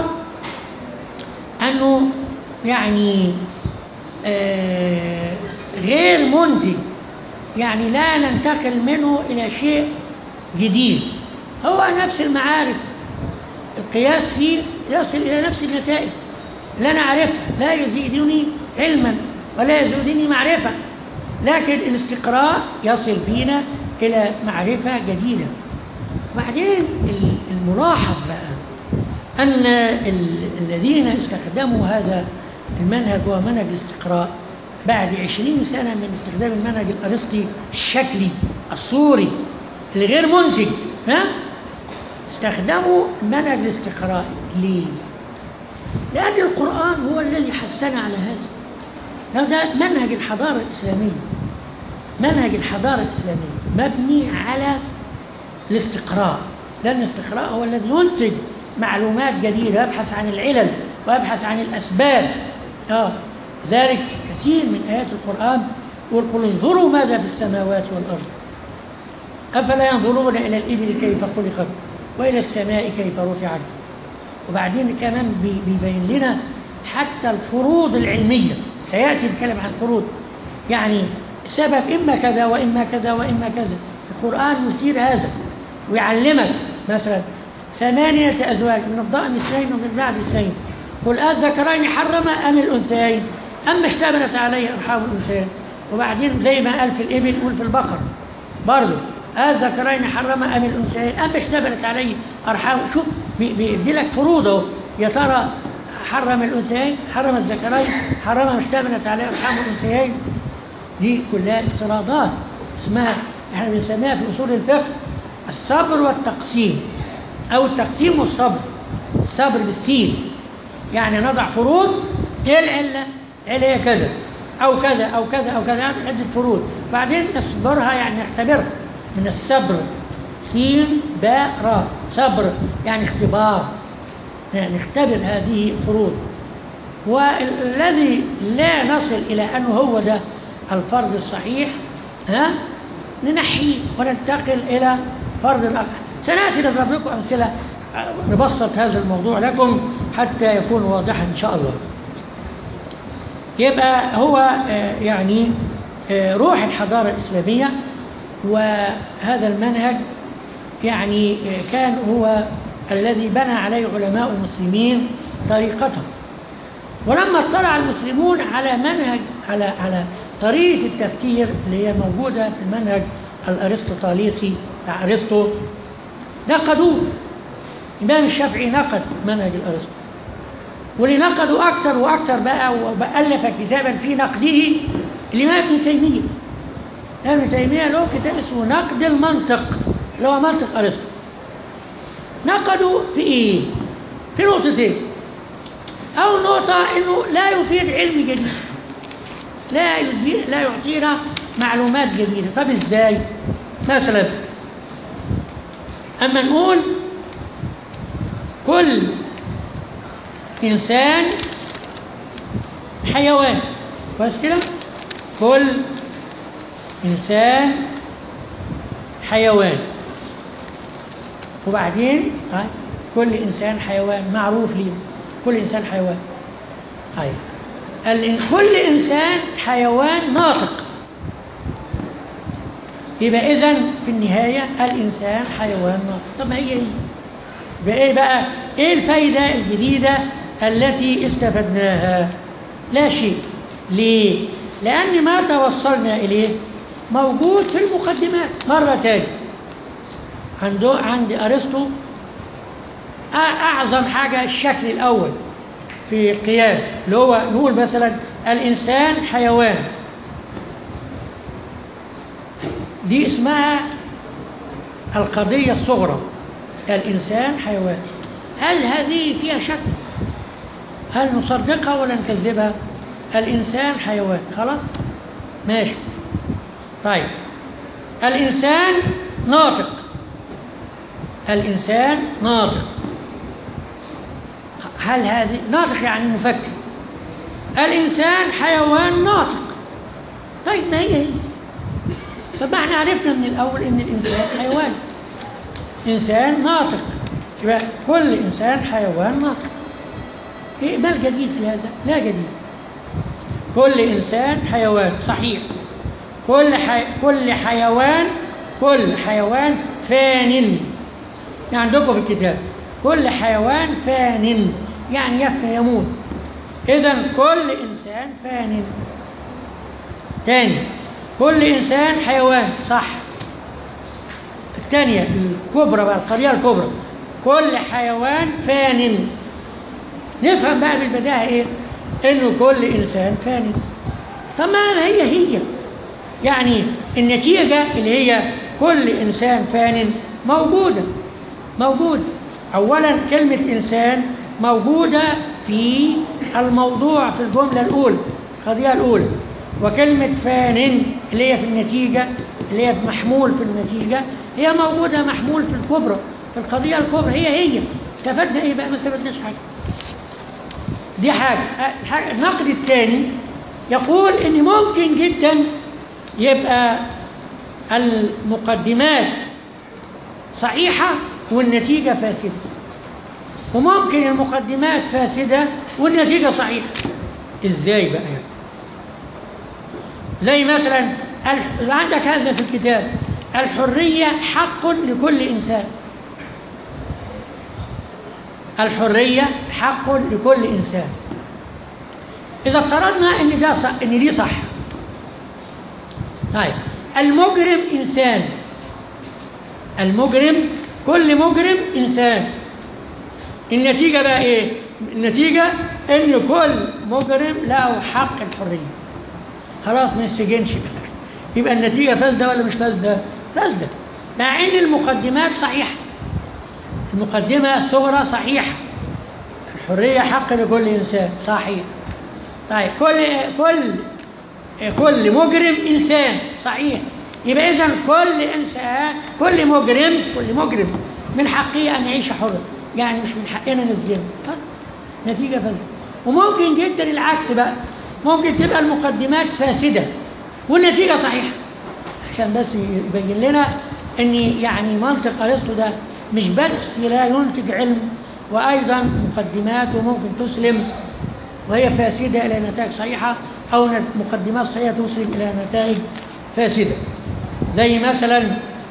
أنه يعني آه غير منتج يعني لا ننتقل منه إلى شيء جديد هو نفس المعارف القياس فيه يصل إلى نفس النتائج اللي أنا عارفها لا يزيدني علما ولا يزيدني معرفة لكن الاستقراء يصل بينا إلى معرفة جديدة بعدين الملاحظ بقى أن ال- الذين استخدموا هذا المنهج هو منهج الاستقراء بعد عشرين سنة من استخدام المنهج الأرسطي الشكلي الصوري الغير منتج ها استخدموا منهج الاستقراء ليه؟ لأن القرآن هو الذي حثنا على هذا لو ده منهج الحضارة الإسلامية منهج الحضارة الإسلامية مبني على الاستقراء لأن الاستقراء هو الذي ينتج معلومات جديدة ويبحث عن العلل ويبحث عن الأسباب آه. ذلك كثير من آيات القرآن يقول قل انظروا ماذا في السماوات والأرض أفلا ينظرون إلى الإبل كيف خلقت وإلى السماء كيف رفعت وبعدين كمان بي- بيبين لنا حتى الفروض العلمية سيأتي الكلام عن الفروض يعني سبب إما كذا وإما كذا وإما كذا القرآن يثير هذا ويعلمك مثلا ثمانية أزواج من الضأن اثنين ومن البعد اثنين قل الذكرين حرم أم الأنثيين أما اشتملت عليه أرحام الأنثيين وبعدين زي ما قال في الإبل يقول في البقر برضه الذكرين حرم أم الأنثيين أما اشتملت عليه أرحام شوف بي- بيدي لك فروض أهو يا ترى حرم الأنثيين حرم الذكرين حرم ما اشتملت عليه أرحام الأنثيين دي كلها افتراضات اسمها احنا بنسميها في اصول الفقه الصبر والتقسيم او التقسيم والصبر الصبر بالسين يعني نضع فروض ايه العله؟ العله هي كذا او كذا او كذا او كذا يعني عده فروض بعدين نصبرها يعني نختبرها من الصبر سين باء راء صبر يعني اختبار يعني نختبر هذه الفروض والذي لا نصل إلى أنه هو ده الفرض الصحيح ها ننحيه وننتقل إلى فرض آخر سنأتي نضرب لكم أمثلة آه، نبسط هذا الموضوع لكم حتى يكون واضحا إن شاء الله يبقى هو آه، يعني آه، روح الحضارة الإسلامية وهذا المنهج يعني آه، كان هو الذي بنى عليه علماء المسلمين طريقتهم ولما اطلع المسلمون على منهج على على طريقة التفكير اللي هي موجودة في المنهج الأرسطوطاليسي بتاع أرسطو نقدوه الإمام الشافعي نقد منهج الأرسطو واللي نقدوا أكثر وأكثر بقى وألف كتابا في نقده الإمام ابن تيمية ابن تيمية له كتاب اسمه نقد المنطق اللي هو منطق أرسطو نقدوا في إيه؟ في نقطتين أول نقطة إنه لا يفيد علم جديد لا يدي- لا يعطينا معلومات جديدة طب إزاي؟ مثلا أما نقول كل إنسان حيوان بس كده كل إنسان حيوان وبعدين ها، كل إنسان حيوان معروف ليه كل إنسان حيوان طيب الإن- كل إنسان حيوان ناطق يبقى إذا في النهاية الإنسان حيوان ناطق طب ما هي هي يبقى إيه بقى إيه الفايدة الجديدة التي استفدناها لا شيء ليه لأن ما توصلنا إليه موجود في المقدمات مرة تاني عنده عند أرسطو أ- أعظم حاجة الشكل الأول في القياس اللي هو نقول مثلا الإنسان حيوان دي اسمها القضية الصغرى الإنسان حيوان هل هذه فيها شك؟ هل نصدقها ولا نكذبها؟ الإنسان حيوان خلاص؟ ماشي طيب الإنسان ناطق الإنسان ناطق هل هذه ناطق يعني مفكر الإنسان حيوان ناطق طيب ما هي هي طب ما احنا عرفنا من الأول إن الإنسان حيوان إنسان ناطق يبقى كل إنسان حيوان ناطق إيه ما الجديد في هذا؟ لا جديد كل إنسان حيوان صحيح كل حي... كل حيوان كل حيوان فان يعني عندكم في الكتاب كل حيوان فان يعني يفنى يموت إذا كل إنسان فان تاني كل إنسان حيوان صح الثانية الكبرى بقى القضية الكبرى كل حيوان فان نفهم بقى بالبداهة إيه؟ إنه كل إنسان فان طب ما هي هي يعني النتيجة اللي هي كل إنسان فان موجودة موجودة أولا كلمة إنسان موجودة في الموضوع في الجملة الأولى القضية الأولى وكلمة فان اللي هي في النتيجة اللي هي محمول في النتيجة هي موجودة محمول في الكبرى في القضية الكبرى هي هي استفدنا إيه بقى ما استفدناش حاجة دي حاجة حاجة- النقد الثاني يقول إن ممكن جدا يبقى المقدمات صحيحة والنتيجة فاسدة وممكن المقدمات فاسدة والنتيجة صحيحة ازاي بقى يعني زي مثلا الح- عندك هذا في الكتاب الحرية حق لكل إنسان الحرية حق لكل إنسان إذا افترضنا إن ده صح إن دي صح طيب المجرم إنسان المجرم كل مجرم إنسان النتيجة بقى إيه؟ النتيجة إن كل مجرم له حق الحرية خلاص ما يسجنش بالآخر يبقى النتيجة فاسدة ولا مش فاسدة؟ فاسدة مع إن المقدمات صحيحة المقدمة الصغرى صحيحة الحرية حق لكل إنسان صحيح طيب كل كل كل مجرم إنسان صحيح يبقى إذا كل إنسان كل مجرم كل مجرم من حقه أن يعيش حرا يعني مش من حقنا نسجنه طيب نتيجة فاسدة وممكن جدا العكس بقى ممكن تبقى المقدمات فاسدة والنتيجة صحيحة عشان بس يبين لنا ان يعني منطق ارسطو ده مش بس لا ينتج علم وايضا مقدمات وممكن تسلم وهي فاسده الى نتائج صحيحه او مقدمات صحيحه تسلم الى نتائج فاسده زي مثلا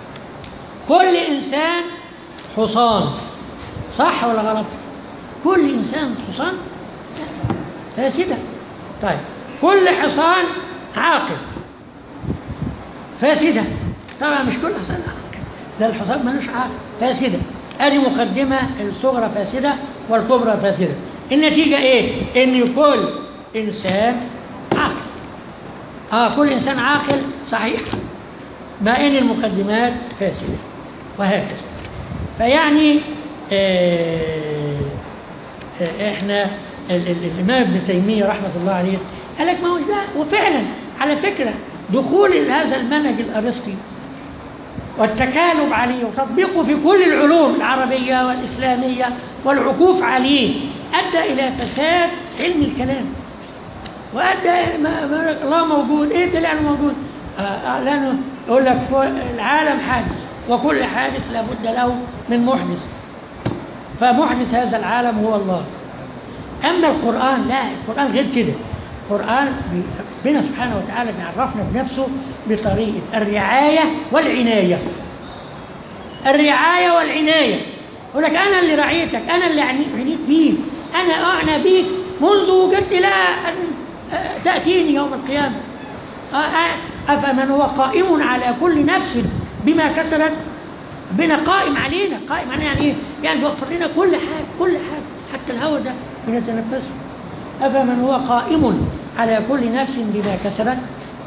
كل انسان حصان صح ولا غلط كل انسان حصان لا، فاسده طيب كل حصان عاقل فاسدة طبعا مش كل حصان عاقل ده الحصان ملوش عاقل فاسدة ادي مقدمة الصغرى فاسدة والكبرى فاسدة النتيجة ايه ان كل انسان عاقل اه كل انسان عاقل صحيح مع ان المقدمات فاسدة وهكذا فيعني آه آه احنا ال- ال- الامام ابن تيمية رحمة الله عليه قال لك ما هو ده وفعلا على فكرة دخول هذا المنهج الأرسطي والتكالب عليه وتطبيقه في كل العلوم العربية والإسلامية والعكوف عليه أدى إلى فساد علم الكلام وأدى ما ما الله موجود إيه الدليل على موجود؟ آه، آه، لأنه يقول لك كل- العالم حادث وكل حادث لابد له من محدث فمحدث هذا العالم هو الله أما القرآن لا القرآن غير كده القرآن بي- ربنا سبحانه وتعالى بيعرفنا بنفسه بطريقة الرعاية والعناية الرعاية والعناية يقول لك أنا اللي رعيتك أنا اللي عني- عنيت بيك أنا أعنى بيك منذ وجدت إلى أن آه، تأتيني يوم القيامة آه، آه، أفمن هو قائم على كل نفس بما كسبت ربنا قائم علينا قائم علينا يعني ايه؟ يعني بيوفر لنا كل حاجه كل حاجه حتى الهواء ده بنتنفسه افمن هو قائم على كل نفس بما كسبت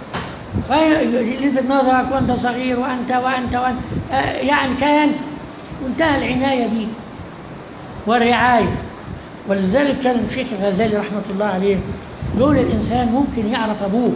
فيلفت نظرك وانت صغير وانت وانت وانت آه، يعني كان منتهى العنايه بيه والرعايه ولذلك كان الشيخ الغزالي رحمه الله عليه يقول الانسان ممكن يعرف ابوه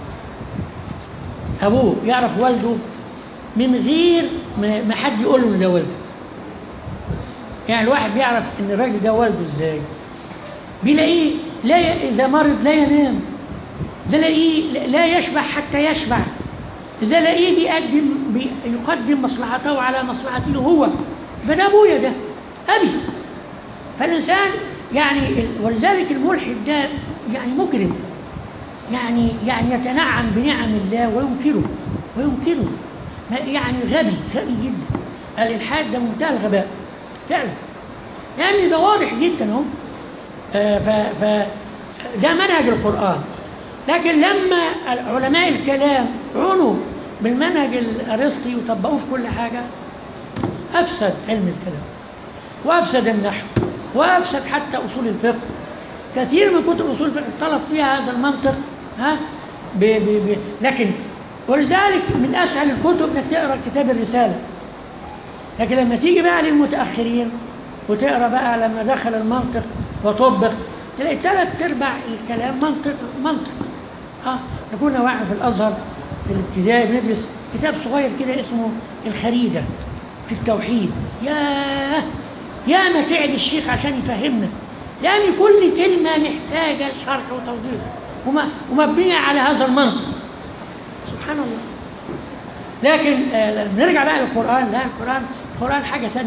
ابوه يعرف والده من غير ما ما حد يقول له إن ده والده يعني الواحد بيعرف ان الراجل ده والده ازاي بيلاقيه لا ي... اذا مرض لا ينام تلاقيه لا يشبع حتى يشبع إذا لاقيه بيقدم بي... يقدم مصلحته على مصلحته هو فده ابويا ده ابي فالانسان يعني ال- ولذلك الملحد ده يعني مجرم يعني يعني يتنعم بنعم الله وينكره وينكره ما- يعني غبي غبي جدا الالحاد ده منتهى الغباء فعلا يعني ده واضح جدا اهو آه، ف ف ده منهج القرآن لكن لما علماء الكلام عنوا بالمنهج الأرسطي وطبقوه في كل حاجة أفسد علم الكلام وأفسد النحو وأفسد حتى أصول الفقه كثير من كتب أصول الفقه طلب فيها هذا المنطق ها ب ب ب لكن ولذلك من أسهل الكتب إنك تقرأ كتاب الرسالة لكن لما تيجي بقى للمتأخرين وتقرأ بقى لما دخل المنطق وطبق تلاقي ثلاث أرباع الكلام منطق منطق اه كنا واحنا في الأزهر في الابتدائي بندرس كتاب صغير كده اسمه الخريدة في التوحيد ياه يا ما تعب الشيخ عشان يفهمنا لأن كل كلمة محتاجة شرح وتوضيح وما ومبنية على هذا المنطق سبحان الله لكن آه، لما نرجع بقى للقرآن لا القرآن القرآن حاجة ثانية خالص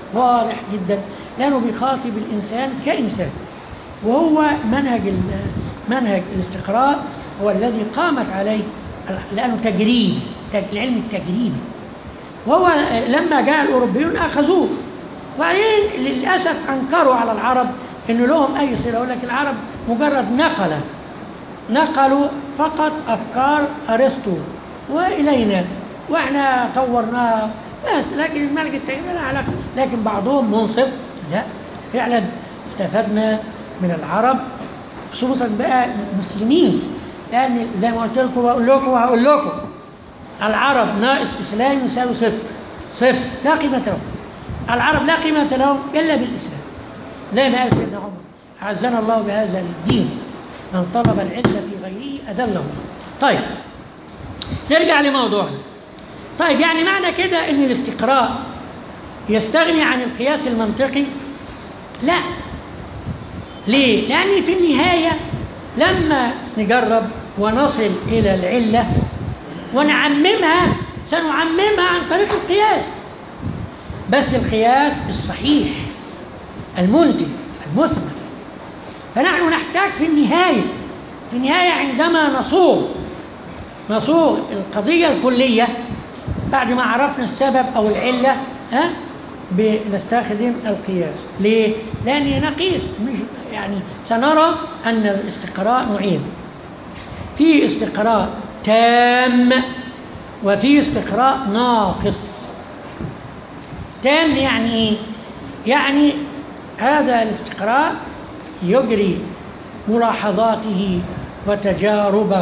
واضح جدا لأنه بيخاطب الإنسان كإنسان وهو منهج ال- منهج الاستقراء هو الذي قامت عليه لأنه تجريبي تج- العلم التجريبي وهو لما جاء الأوروبيون أخذوه وبعدين للأسف أنكروا على العرب إنه لهم أي صلة يقول لك العرب مجرد نقل نقلوا فقط أفكار أرسطو وإلينا وإحنا طورناها بس لكن الملك التجريبي لا علاقة لكن بعضهم منصف لا فعلا استفدنا من العرب خصوصا بقى المسلمين لأن زي ما قلت لكم وأقول لكم وهقول لكم العرب ناقص إسلام يساوي صفر صفر لا قيمة لهم العرب لا قيمة لهم إلا بالإسلام زي ما قال سيدنا عمر أعزنا الله بهذا الدين من طلب العلم في غيره أدله طيب نرجع لموضوعنا طيب يعني معنى كده ان الاستقراء يستغني عن القياس المنطقي لا ليه لان في النهايه لما نجرب ونصل الى العله ونعممها سنعممها عن طريق القياس بس القياس الصحيح المنتج المثمر فنحن نحتاج في النهايه في النهايه عندما نصوغ نصوغ القضيه الكليه بعد ما عرفنا السبب او العله ها بنستخدم القياس ليه لان نقيس مش يعني سنرى ان الاستقراء نوعين في استقراء تام وفي استقراء ناقص تام يعني ايه يعني هذا الاستقراء يجري ملاحظاته وتجاربه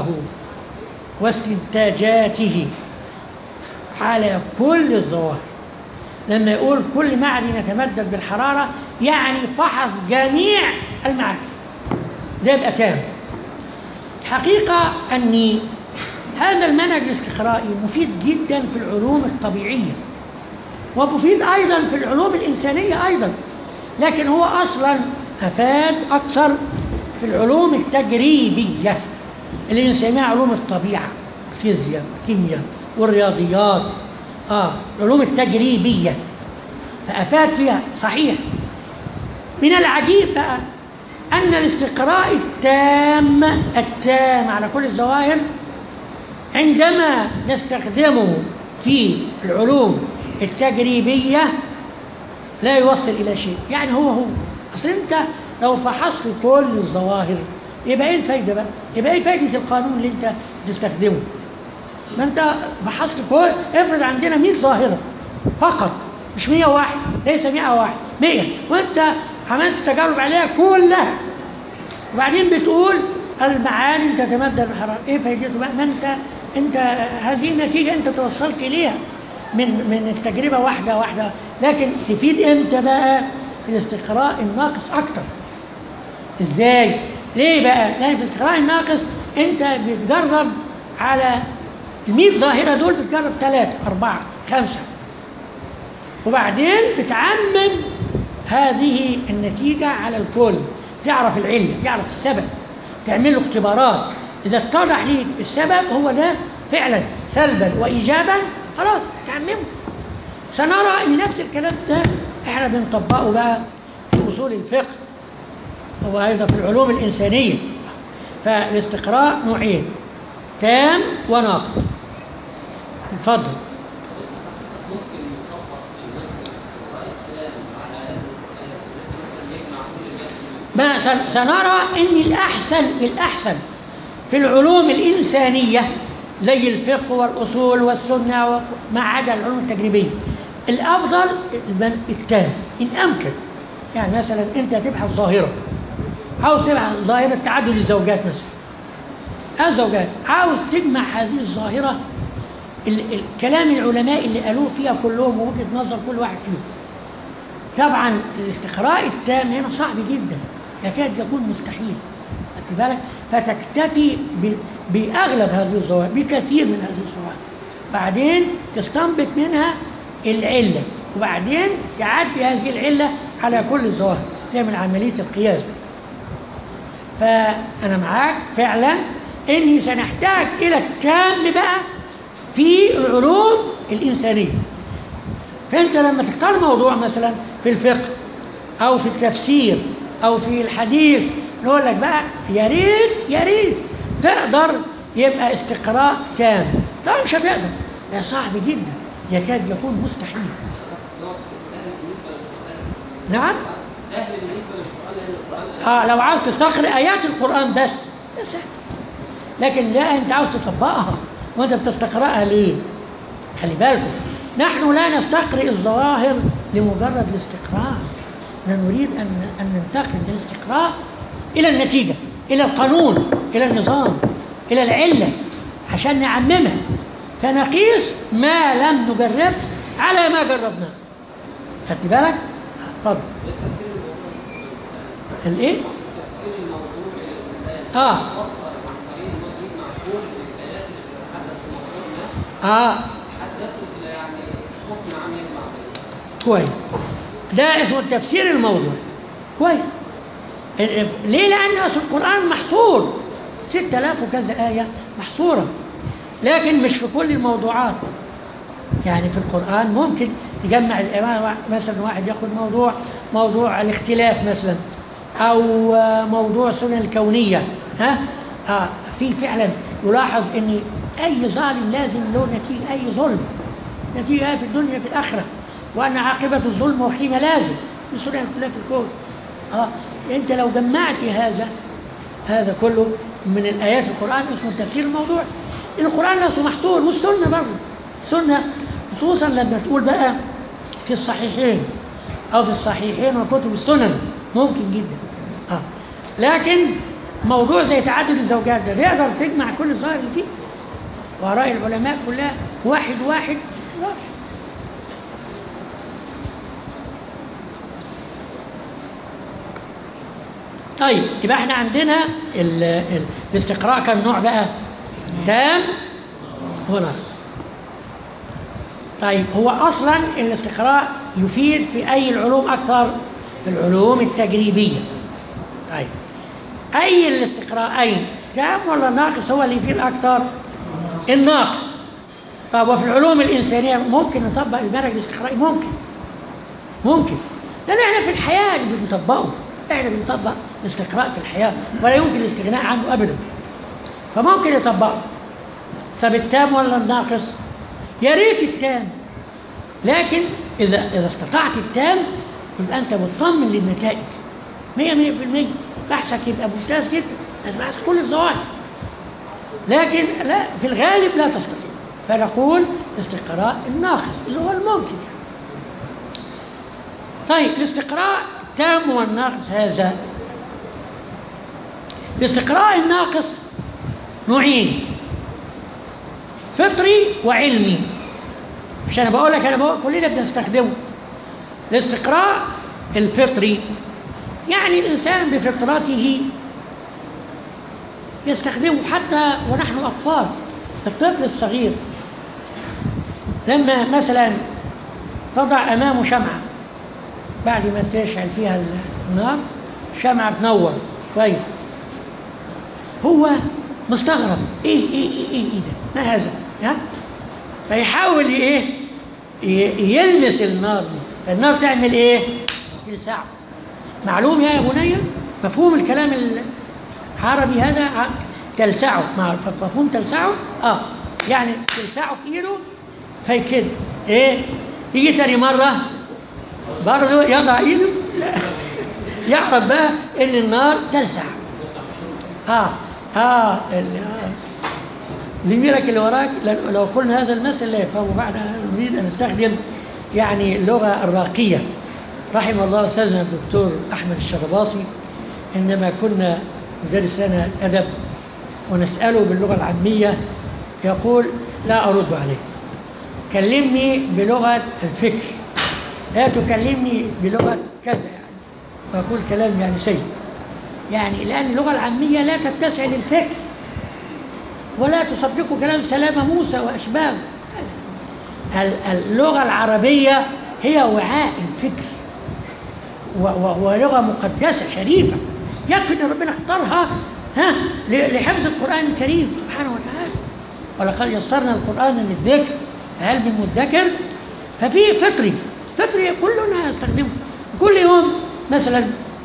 واستنتاجاته على كل الظواهر لما يقول كل معدن يتمدد بالحرارة يعني فحص جميع المعادن ده يبقى تام الحقيقة أن هذا المنهج الاستقرائي مفيد جدا في العلوم الطبيعية ومفيد أيضا في العلوم الإنسانية أيضا لكن هو أصلا أفاد أكثر في العلوم التجريبية اللي نسميها علوم الطبيعة الفيزياء والكيمياء والرياضيات اه العلوم التجريبية فأفاد فيها صحيح من العجيب بقى أن الاستقراء التام التام على كل الظواهر عندما نستخدمه في العلوم التجريبية لا يوصل إلى شيء يعني هو هو أصل أنت لو فحصت كل الظواهر يبقى إيه الفايدة بقى؟ يبقى إيه فايدة القانون اللي أنت تستخدمه؟ ما أنت فحصت كل افرض عندنا 100 ظاهرة فقط مش 101 ليس 101 100 وأنت عملت تجارب عليها كلها وبعدين بتقول المعادن تتمدد بالحرارة ايه فايدته بقى ما انت انت هذه النتيجة انت توصلت اليها من من التجربة واحدة واحدة لكن تفيد امتى بقى الاستقراء الناقص اكتر ازاي ليه بقى لان في الاستقراء الناقص انت بتجرب على ال 100 ظاهرة دول بتجرب ثلاثة أربعة خمسة وبعدين بتعمم هذه النتيجة على الكل تعرف العلة تعرف السبب تعمل له اختبارات إذا اتضح ليك السبب هو ده فعلا سلبا وإيجابا خلاص تعممه سنرى أن نفس الكلام ده احنا بنطبقه بقى في أصول الفقه وأيضا في العلوم الإنسانية فالاستقراء نوعين تام وناقص اتفضل ممكن نطبق المنهج الاستقرائي التام على مثلا يجمع كل الناس ما سن- سنرى ان الاحسن الاحسن في العلوم الانسانيه زي الفقه والاصول والسنه وما عدا العلوم التجريبيه الافضل المن- التام ان امكن يعني مثلا انت تبحث ظاهره عاوز تبحث ظاهره تعدد الزوجات مثلا الزوجات عاوز تجمع هذه الظاهره ال- ال- كلام العلماء اللي قالوه فيها كلهم ووجهه نظر كل واحد فيهم طبعا الاستقراء التام هنا صعب جدا يكاد يكون مستحيل خدت بالك فتكتفي ب- باغلب هذه الظواهر بكثير من هذه الظواهر بعدين تستنبط منها العله وبعدين تعدي هذه العله على كل الظواهر تعمل عمليه القياس فانا معاك فعلا اني سنحتاج الى التام بقى في العلوم الانسانيه فأنت لما تختار موضوع مثلا في الفقه أو في التفسير أو في الحديث نقول لك بقى يا ريت يا ريت تقدر يبقى استقراء تام طبعا مش هتقدر ده صعب جدا يكاد يكون مستحيل سهل بالنسبه للقران نعم سهل بالنسبه للقران لان القران اه لو عاوز تستقرأ آيات القرآن بس ده سهل لكن لا أنت عاوز تطبقها وأنت بتستقرأها ليه؟ خلي بالكم نحن لا نستقرئ الظواهر لمجرد الاستقراء نحن نريد أن أن ننتقل بالاستقراء إلى النتيجة إلى القانون إلى النظام إلى العلة عشان نعممها فنقيس ما لم نجربه على ما جربناه خدت بالك؟ اتفضل تفسير الموضوع الايه؟ تفسير الموضوع للانسان اه وصل عن طريق انه يسمع كل الايات اللي بتتحدث في الموضوع ده اه حتى يصل الى يعني حكم عام يجمع بينهم كويس ده اسمه تفسير الموضوع كويس ال- ال- ليه لان اصل القران محصور 6000 وكذا ايه محصوره لكن مش في كل الموضوعات يعني في القران ممكن تجمع الإمام مثلا واحد ياخذ موضوع موضوع الاختلاف مثلا او آه، موضوع السنن الكونيه ها اه في فعلا يلاحظ ان اي ظالم لازم له نتيجه اي ظلم نتيجة في الدنيا في الآخرة وأن عاقبة الظلم وخيمة لازم من سنن اختلاف الكون آه. أنت لو جمعت هذا هذا كله من الآيات القرآن اسمه تفسير الموضوع القرآن نفسه محصور والسنة برضه السنة خصوصا لما تقول بقى في الصحيحين أو في الصحيحين وكتب السنن ممكن جدا آه. لكن موضوع زي تعدد الزوجات ده تقدر تجمع كل الظاهر اللي فيه وآراء العلماء كلها واحد واحد لا. طيب يبقى احنا عندنا ال ال الاستقراء كم نوع بقى تام وناقص طيب هو اصلا الاستقراء يفيد في اي العلوم اكثر في العلوم التجريبيه طيب اي الاستقراءين تام ولا ناقص هو اللي يفيد اكثر الناقص طب وفي العلوم الإنسانية ممكن نطبق المنهج الاستقرائي ممكن ممكن لأن احنا في الحياة اللي بنطبقه احنا بنطبق الاستقراء في الحياة ولا يمكن الاستغناء عنه أبدا فممكن يطبقه طب التام ولا الناقص يا ريت التام لكن إذا إذا استطعت التام يبقى أنت مطمن للنتائج 100 100% بحثك يبقى ممتاز جدا بحث كل الظواهر لكن لا في الغالب لا تستطيع فنقول استقراء الناقص اللي هو الممكن طيب الاستقراء التام والناقص هذا الاستقراء الناقص نوعين فطري وعلمي عشان أنا بقول لك انا بقول كلنا بنستخدمه الاستقراء الفطري يعني الانسان بفطرته يستخدمه حتى ونحن اطفال الطفل الصغير لما مثلا تضع امامه شمعه بعد ما تشعل فيها النار شمعه بتنور كويس هو مستغرب ايه ايه ايه ايه, إيه ده ما هذا ها فيحاول ايه ي- يلمس النار دي فالنار تعمل ايه تلسعه معلوم يا بني مفهوم الكلام العربي هذا ع- تلسعه مع مفهوم تلسعه اه يعني تلسعه في ايده فيكد ايه يجي تاني مره برضه يضع ايده لا. يعرف بقى ان النار تلسع اه اه ال- آه. زميلك اللي وراك لو- لو قلنا هذا المثل لا يفهمه بعد نريد ان نستخدم يعني اللغه الراقيه رحم الله استاذنا الدكتور احمد الشرباصي عندما كنا ندرس لنا الادب ونساله باللغه العاميه يقول لا ارد عليه كلمني بلغه الفكر لا تكلمني بلغه كذا يعني ويقول كلام يعني سيء يعني لان اللغه العاميه لا تتسع للفكر ولا تصدقوا كلام سلامة موسى وأشباهه ال- اللغة العربية هي وعاء الفكر و- و- ولغة مقدسة شريفة يكفي أن ربنا اختارها ها ل- لحفظ القرآن الكريم سبحانه وتعالى ولقد يسرنا القرآن للذكر هل من مدكر ففي فطري فطري كلنا نستخدمه كل يوم مثلا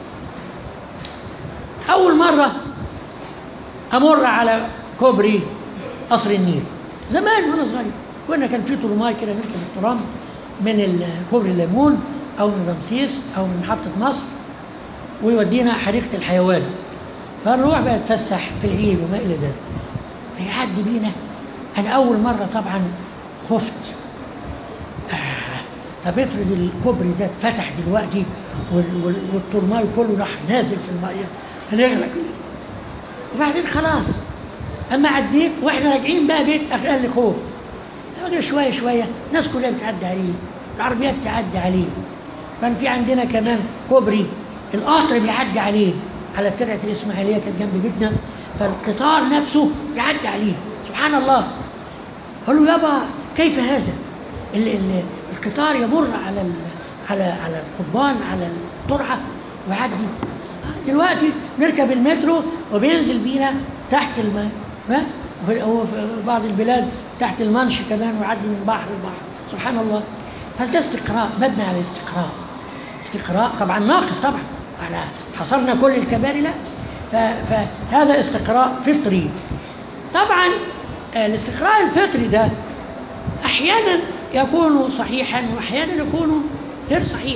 أول مرة أمر على كوبري قصر النيل زمان وأنا صغير كنا كان في ترماي كده نركب الترام من ال- كوبري الليمون أو من رمسيس أو من محطة مصر ويودينا حديقة الحيوان فنروح بقى نتفسح في العيد وما إلى ذلك فيعدي بينا أنا أول مرة طبعا خفت آه، طب افرض الكوبري ده اتفتح دلوقتي وال- وال- والترماي كله راح نازل في الميه هنغرق وبعدين خلاص اما عديت واحنا راجعين بقى بيت اقل خوف بقى شويه شويه الناس كلها بتعدي عليه العربيات تعدي عليه كان في عندنا كمان كوبري القطر بيعدي عليه على ترعه الاسماعيليه كانت جنب بيتنا فالقطار نفسه بيعدي عليه سبحان الله قال له يابا كيف هذا ال ال القطار يمر على ال على على القضبان على الترعه ويعدي دلوقتي نركب المترو وبينزل بينا تحت الماء ها وفي وفي بعض البلاد تحت المنش كمان ويعدي من بحر لبحر سبحان الله فده استقراء مبني على الاستقراء استقراء طبعا ناقص طبعا على حصلنا كل الكباري لا ف- فهذا استقراء فطري طبعا آه، الاستقراء الفطري ده احيانا يكون صحيحا واحيانا يكون غير صحيح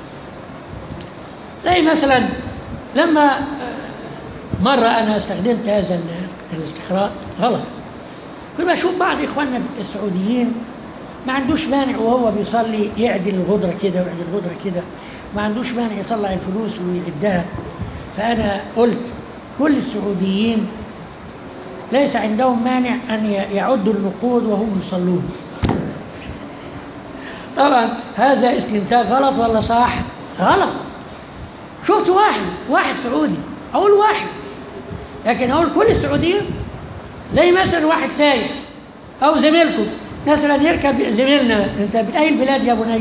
زي مثلا لما آه، مرة أنا استخدمت هذا ال- الاستقراء غلط كنت بشوف بعض إخواننا السعوديين ما عندوش مانع وهو بيصلي يعدل الغدرة كده ويعدل الغدرة كده ما عندوش مانع يطلع الفلوس ويدها فأنا قلت كل السعوديين ليس عندهم مانع أن ي- يعدوا النقود وهم يصلون طبعا هذا استنتاج غلط ولا صح؟ غلط شفت واحد واحد سعودي اقول واحد لكن اقول كل السعوديين زي مثلا واحد سايق او زميلكم مثلا يركب زميلنا انت من اي البلاد يا بني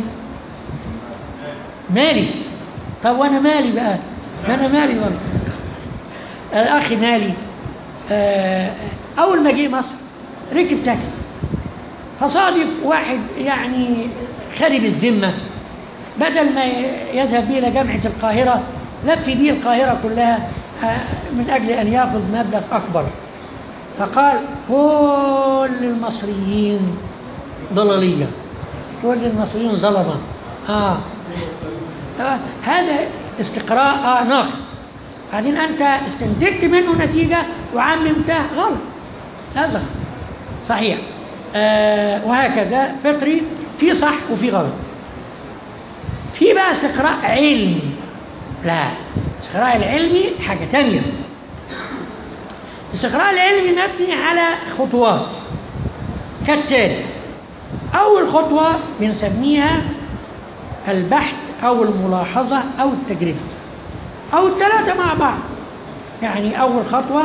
مالي طب وانا مالي بقى ما انا مالي والله الاخ مالي آه، اول ما جه مصر ركب تاكسي فصادف واحد يعني خرب الذمه بدل ما يذهب به إلى جامعة القاهرة لف به القاهرة كلها آه، من أجل أن يأخذ مبلغ أكبر فقال كل المصريين ضلالية كل المصريين ظلمة آه. آه. هذا استقراء آه ناقص بعدين أنت استنتجت منه نتيجة وعممتها غلط هذا صحيح آه وهكذا فطري في صح وفي غلط في بقى استقراء علمي لا الاستقراء العلمي حاجة تانية الاستقراء العلمي مبني على خطوات كالتالي أول خطوة بنسميها البحث أو الملاحظة أو التجربة أو الثلاثة مع بعض يعني أول خطوة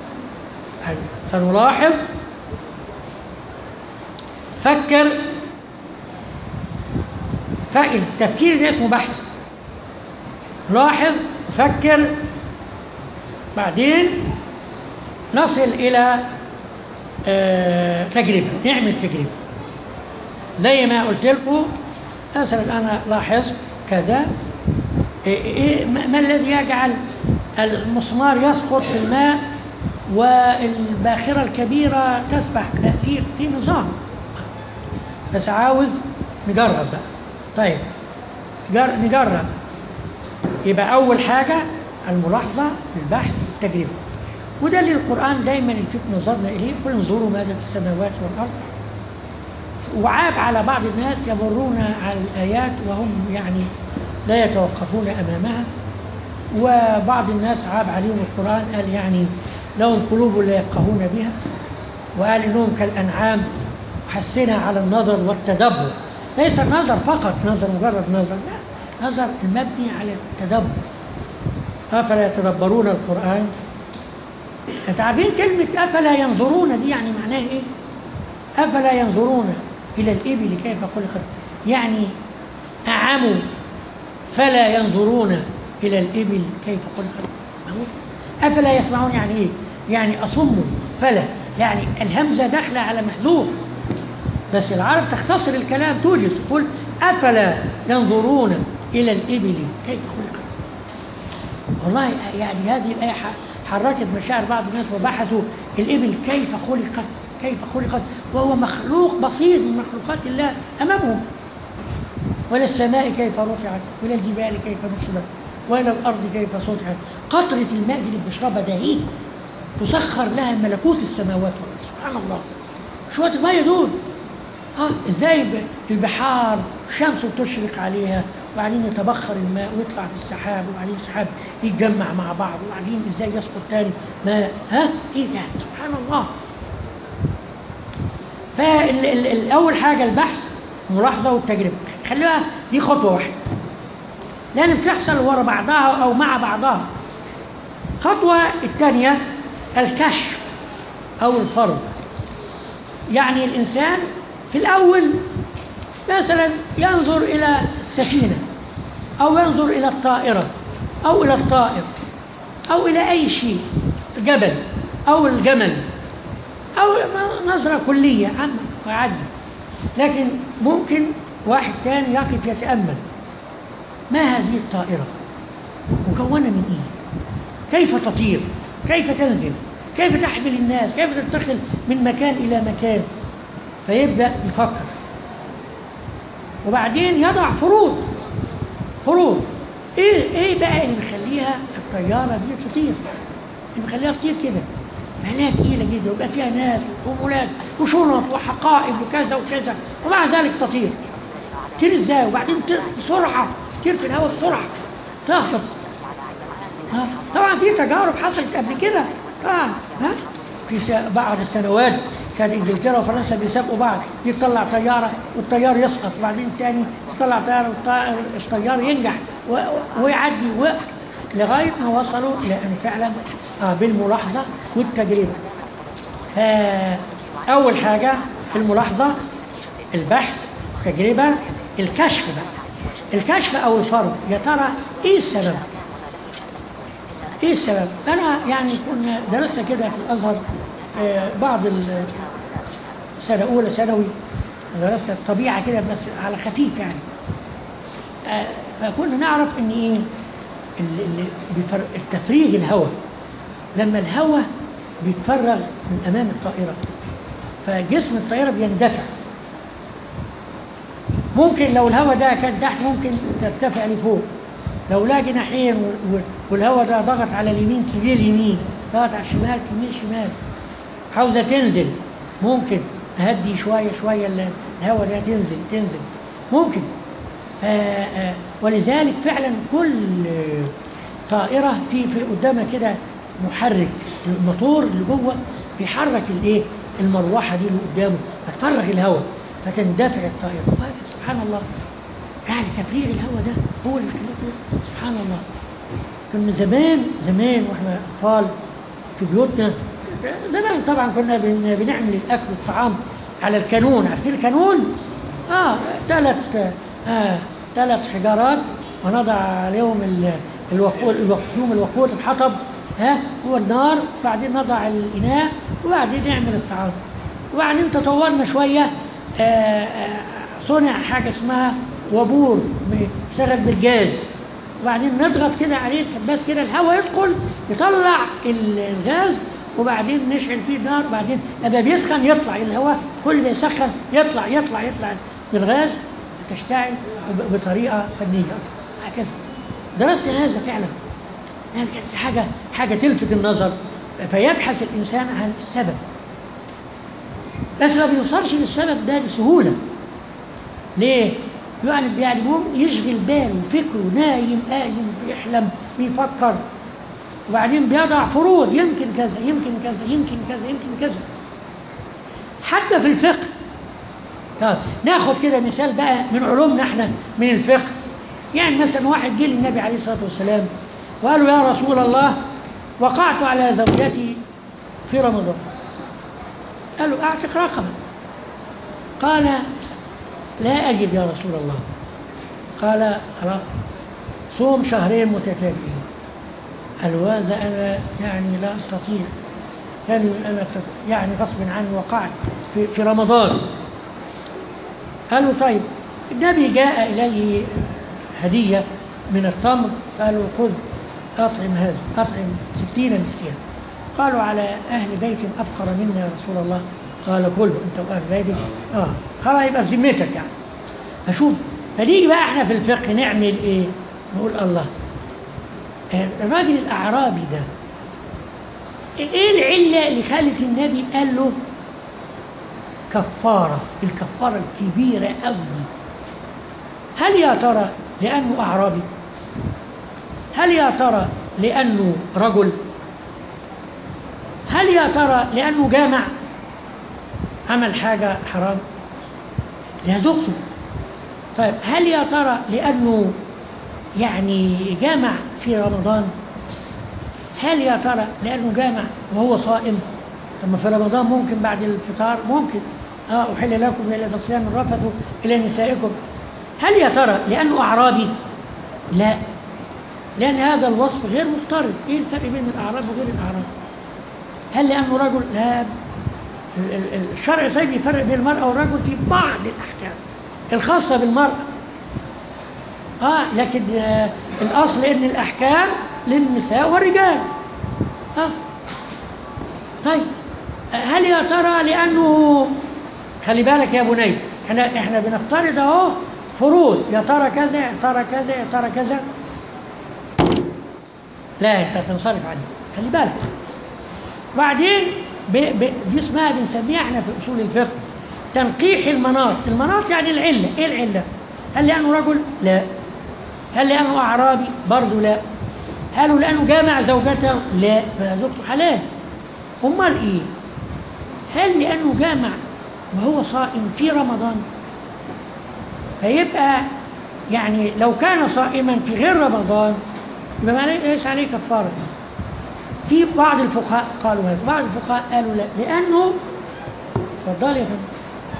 سنلاحظ فكر فالتفكير ده اسمه بحث لاحظ فكر بعدين نصل إلى آه، تجربة نعمل تجربة زي ما قلت لكم مثلا أنا لاحظت كذا إيه إيه ما ما الذي يجعل المسمار يسقط في الماء والباخرة الكبيرة تسبح لا في في نظام بس عاوز نجرب بقى طيب جر- نجرب يبقى أول حاجة الملاحظة البحث التجربة وده اللي القرآن دايما يلفت نظرنا إليه قل انظروا ماذا في السماوات والأرض وعاب على بعض الناس يمرون على الآيات وهم يعني لا يتوقفون أمامها وبعض الناس عاب عليهم القرآن قال يعني لهم قلوب لا يفقهون بها وقال إنهم كالأنعام حسنا على النظر والتدبر ليس النظر فقط نظر مجرد نظر لا نظر المبني على التدبر أفلا يتدبرون القرآن أنت عارفين كلمة أفلا ينظرون دي يعني معناها إيه؟ أفلا ينظرون إلى الإبل كيف خلقت يعني أعموا فلا ينظرون إلى الإبل كيف خلقت معقول؟ أفلا يسمعون يعني إيه؟ يعني أصم فلا يعني الهمزة داخلة على محذوف بس العرب تختصر الكلام توجز تقول أفلا ينظرون إلى الإبل كيف خلقت والله يعني هذه الآية ح- حركت مشاعر بعض الناس وبحثوا الإبل كيف خلقت كيف خلقت وهو مخلوق بسيط من مخلوقات الله أمامهم وإلى السماء كيف رفعت وإلى الجبال كيف نصبت وإلى الأرض كيف سطحت قطرة الماء دي اللي بنشربها ده إيه تسخر لها ملكوت السماوات والأرض سبحان الله شوية المية دول اه ازاي ب- البحار الشمس بتشرق عليها وبعدين يتبخر الماء ويطلع في السحاب وبعدين السحاب يتجمع مع بعض وبعدين ازاي يسقط تاني ماء ها ايه ده سبحان الله فالأول حاجة البحث الملاحظة والتجربة خليها دي خطوة واحدة لأن بتحصل ورا بعضها أو مع بعضها الخطوة الثانية الكشف أو الفرض يعني الإنسان في الأول مثلا ينظر إلى السفينة أو ينظر إلى الطائرة أو إلى الطائر أو إلى أي شيء جبل أو الجمل أو نظرة كلية عامة ويعدي لكن ممكن واحد تاني يقف يتأمل ما هذه الطائرة مكونة من إيه كيف تطير كيف تنزل كيف تحمل الناس كيف تنتقل من مكان إلى مكان فيبدأ يفكر وبعدين يضع فروض فروض ايه ايه بقى اللي مخليها الطياره دي تطير اللي مخليها تطير كده معناها تقيله جدا ويبقى فيها ناس وحمولات وشنط وحقائب وكذا وكذا ومع ذلك تطير تطير ازاي وبعدين تطير بسرعه تطير في الهواء بسرعه تهبط ها؟ طبعا في تجارب حصلت قبل كده طبعا ها في س- بعض السنوات كان انجلترا وفرنسا بيسابقوا بعض دي تطلع طياره والطيار يسقط وبعدين الثاني تطلع طياره والطائر الطيار ينجح و- و- ويعدي و... لغايه ما وصلوا لان فعلا آه بالملاحظه والتجربه. آه اول حاجه الملاحظه البحث التجربه الكشف بقى الكشف او الفرض يا ترى ايه السبب؟ ايه السبب؟ انا يعني كنا درسنا كده في الازهر آه، بعض ال- سنه اولى ثانوي درسنا الطبيعه كده بس على خفيف يعني آه، فكنا نعرف ان ايه ال- ال- بيفر- التفريغ الهواء لما الهواء بيتفرغ من امام الطائره فجسم الطائره بيندفع ممكن لو الهواء ده كان تحت ممكن ترتفع لفوق لو لا جناحين و- و- والهواء ده ضغط على اليمين تميل يمين ضغط على الشمال تميل شمال عاوزة تنزل ممكن أهدي شوية شوية ال- الهواء ده تنزل تنزل ممكن آه، آه، ولذلك فعلا كل آه، طائرة في في قدامها كده محرك الموتور اللي جوه بيحرك الايه المروحة دي اللي قدامه فتفرغ الهواء فتندفع الطائرة وهكذا سبحان الله يعني تفريغ الهواء ده هو اللي بيخليك كده. سبحان الله كنا زمان زمان واحنا اطفال في بيوتنا زمان طبعا كنا بن- بنعمل الاكل والطعام على الكانون عارفين الكانون؟ اه ثلاث آه ثلاث حجارات ونضع عليهم ال- الوقود الوق- فيهم الوقود الحطب ها هو النار وبعدين نضع الاناء وبعدين نعمل الطعام وبعدين تطورنا شويه آه، آه، صنع حاجه اسمها وبور بيشتغل بالجاز وبعدين نضغط كده عليه بس كده الهواء يدخل يطلع ال- الغاز وبعدين نشعل فيه النار وبعدين لما بيسخن يطلع الهواء كل ما يسخن يطلع يطلع يطلع الغاز تشتعل ب- بطريقه فنيه هكذا درسنا هذا فعلا يعني كانت حاجه حاجه تلفت النظر فيبحث الانسان عن السبب بس ما بيوصلش للسبب ده بسهوله ليه؟ يعني يعني ممكن يشغل باله فكره نايم قايم بيحلم بيفكر وبعدين بيضع فروض يمكن كذا يمكن كذا يمكن كذا يمكن كذا حتى في الفقه طب ناخد كده مثال بقى من علومنا احنا من الفقه يعني مثلا واحد جه للنبي عليه الصلاه والسلام وقال له يا رسول الله وقعت على زوجتي في رمضان قال له اعتق رقبه قال لا أجد يا رسول الله قال خلاص صوم شهرين متتابعين قال وهذا أنا يعني لا أستطيع كان أنا ف- يعني غصب عني وقعت في, في رمضان قال له طيب النبي جاء إليه هدية من التمر قال له خذ أطعم هذا أطعم ستين مسكينا قالوا على أهل بيت أفقر منا يا رسول الله قال كله أنت وأهل بيتك آه خلاص يبقى في ذمتك يعني فشوف فنيجي بقى احنا في الفقه نعمل ايه؟ نقول الله الراجل الأعرابي ده ايه العلة اللي خلت النبي قال له كفارة الكفارة الكبيرة أوي دي هل يا ترى لأنه أعرابي هل يا ترى لأنه رجل هل يا ترى لأنه جامع عمل حاجة حرام لا زوجته طيب هل يا ترى لأنه يعني جامع في رمضان هل يا ترى لأنه جامع وهو صائم طب ما في رمضان ممكن بعد الفطار ممكن اه أحل لكم ليلة الصيام الرفث إلى نسائكم هل يا ترى لأنه أعرابي لا لأن هذا الوصف غير مضطرد إيه الفرق بين الأعراب وغير الأعراب هل لأنه رجل لا ال- ال- الشرع سيد يفرق بين المرأة والرجل في بعض الأحكام الخاصة بالمرأة اه لكن آه الأصل إن الأحكام للنساء والرجال اه طيب هل يا ترى لأنه خلي بالك يا بني احنا احنا بنفترض اهو فروض يا ترى كذا يا ترى كذا يا ترى كذا لا انت تنصرف عنه خلي بالك بعدين ب... ب... دي اسمها بنسميها احنا في اصول الفقه تنقيح المناط المناط يعني العله ايه العله هل لانه رجل لا هل لانه اعرابي برضه لا هل لانه جامع زوجته لا ما زوجته حلال امال ايه هل لانه جامع وهو صائم في رمضان فيبقى يعني لو كان صائما في غير رمضان يبقى ما عليه- ليس عليه كفاره في بعض الفقهاء قالوا هذا بعض الفقهاء قالوا لا لانه اتفضل يا فندم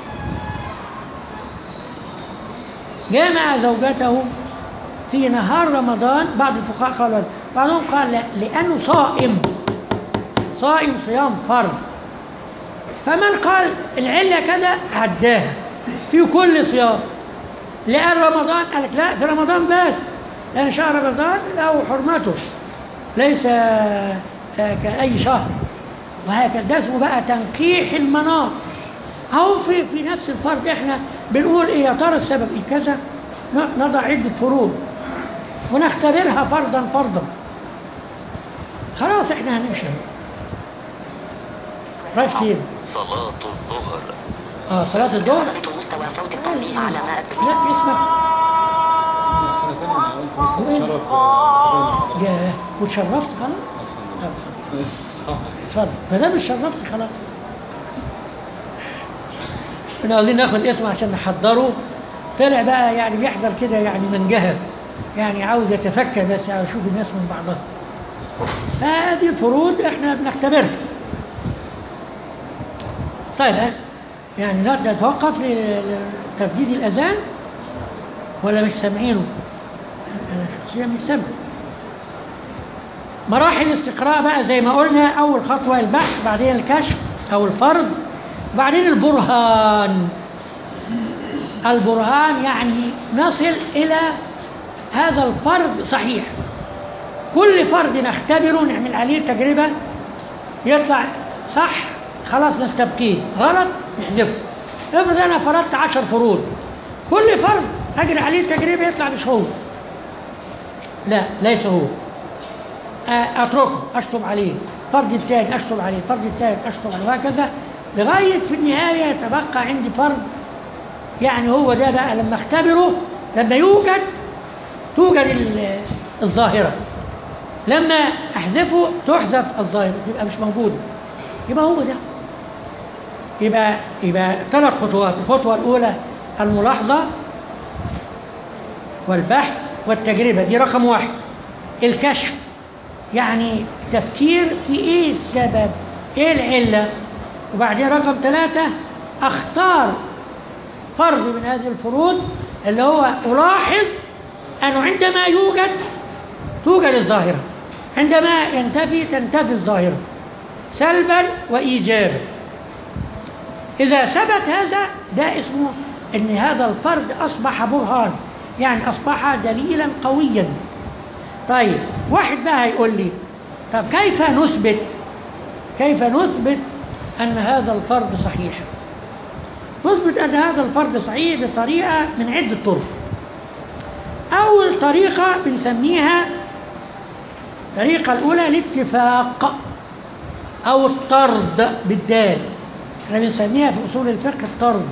جامع زوجته في نهار رمضان بعض الفقهاء قالوا هذا بعضهم قال لا لانه صائم صائم صيام فرض فمن قال العله كذا عداها في كل صيام لأن رمضان قال لك لا في رمضان بس لأن شهر رمضان له حرمته ليس آه، كأي شهر وهكذا ده اسمه بقى تنقيح المناط أو في في نفس الفرض احنا بنقول ايه يا ترى السبب ايه كذا ن- نضع عدة فروض ونختبرها فرضا فرضا خلاص احنا هنمشي رايح فين؟ صلاة الظهر اه صلاة الظهر ضبط مستوى صوت التنبيه على ما أدري لا اسمك سنة تانية أنا قلت بس اتشرف آه، ياه وتشرفت خلاص صح. اتفضل ما دام اتشرفت خلاص احنا عايزين ناخد اسم عشان نحضره طلع بقى يعني بيحضر كده يعني من جهه يعني عاوز يتفكر بس عاوز يشوف الناس من بعضها فهذه الفروض احنا بنختبرها طيب ها؟ يعني لا نتوقف لترديد الاذان ولا مش سامعينه؟ انا شخصيا مش سامع مراحل الاستقراء بقى زي ما قلنا أول خطوة البحث بعدين الكشف أو الفرض بعدين البرهان البرهان يعني نصل إلى هذا الفرض صحيح كل فرض نختبره نعمل عليه تجربة يطلع صح خلاص نستبقيه غلط نحذفه افرض أنا فرضت عشر فروض كل فرض أجري عليه تجربة يطلع مش هو لا ليس هو اتركه اشطب عليه فرض الثاني اشطب عليه فرض الثالث اشطب عليه وهكذا لغايه في النهايه يتبقى عندي فرض يعني هو ده بقى لما اختبره لما يوجد توجد ال- الظاهره لما احذفه تحذف الظاهره تبقى مش موجوده يبقى هو ده يبقى يبقى ثلاث خطوات الخطوه الاولى الملاحظه والبحث والتجربه دي رقم واحد الكشف يعني تفكير في ايه السبب ايه العلة وبعدين رقم ثلاثة اختار فرض من هذه الفروض اللي هو الاحظ انه عندما يوجد توجد الظاهرة عندما ينتفي تنتفي الظاهرة سلبا وايجابا اذا ثبت هذا ده اسمه ان هذا الفرد اصبح برهان يعني اصبح دليلا قويا طيب واحد بقى هيقول لي طب كيف نثبت كيف نثبت ان هذا الفرد صحيح نثبت ان هذا الفرد صحيح بطريقه من عده طرق اول طريقه بنسميها الطريقه الاولى الاتفاق او الطرد بالدال احنا بنسميها في اصول الفقه الطرد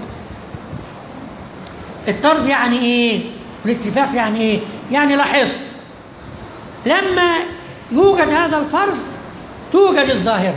الطرد يعني ايه والاتفاق يعني ايه يعني لاحظت لما يوجد هذا الفرد توجد الظاهره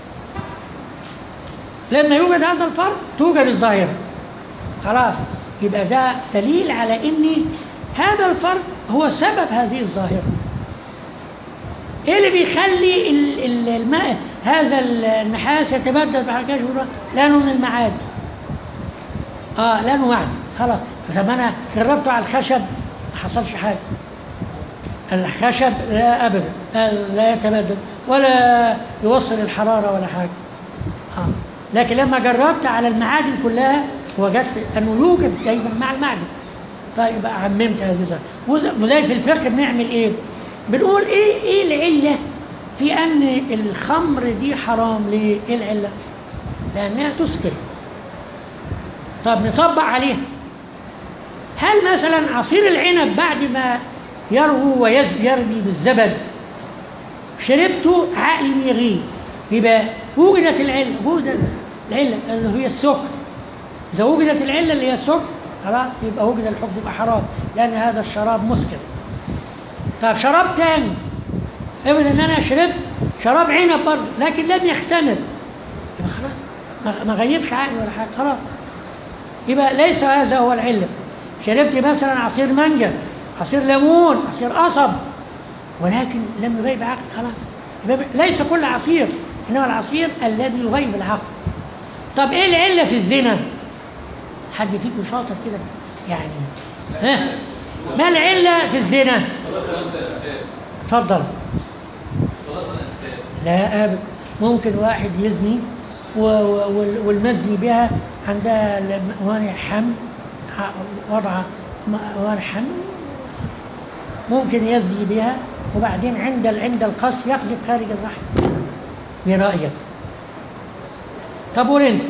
لما يوجد هذا الفرد توجد الظاهره خلاص يبقى ده دليل على ان هذا الفرد هو سبب هذه الظاهره ايه اللي بيخلي ال- ال- الماء هذا النحاس يتبدل بعد كده شهور لانه من المعادن اه لانه معدن خلاص طب انا جربته على الخشب ما حصلش حاجه الخشب لا ابدا لا يتبدل ولا يوصل الحراره ولا حاجه آه. لكن لما جربت على المعادن كلها وجدت انه يوجد دايما مع المعدن طيب بقى عممت هذه الظاهره وز- وزي في الفقه بنعمل ايه؟ بنقول ايه ايه العله في ان الخمر دي حرام ليه؟ ايه العله؟ لانها تسكر طب نطبق عليها هل مثلا عصير العنب بعد ما يروى ويرمي بالزبد شربته عقلي بيغيب يبقى وجدت العله وجدت العله اللي هي السكر اذا وجدت العله اللي هي السكر خلاص يبقى وجد الحكم يبقى حرام لان هذا الشراب مسكر طب شراب تاني افرض ان انا شربت شراب عنب برضه لكن لم يختمر يبقى خلاص ما- ما غيبش عقلي ولا حاجه خلاص يبقى ليس هذا هو العله شربت مثلا عصير مانجا عصير ليمون عصير قصب ولكن لم يغيب عقل خلاص يبقى ليس كل عصير انما العصير الذي يغيب العقل طب ايه العله في الزنا حد فيكم شاطر كده يعني ها ما العله في الزنا اتفضل لا ابدا ممكن واحد يزني و- و- وال- والمزني بها عندها لم- موانع حمل ع- وضع م- موانع حمل ممكن يزني بها وبعدين عند ال- عند القص يقذف خارج الرحم ايه رايك طب قول انت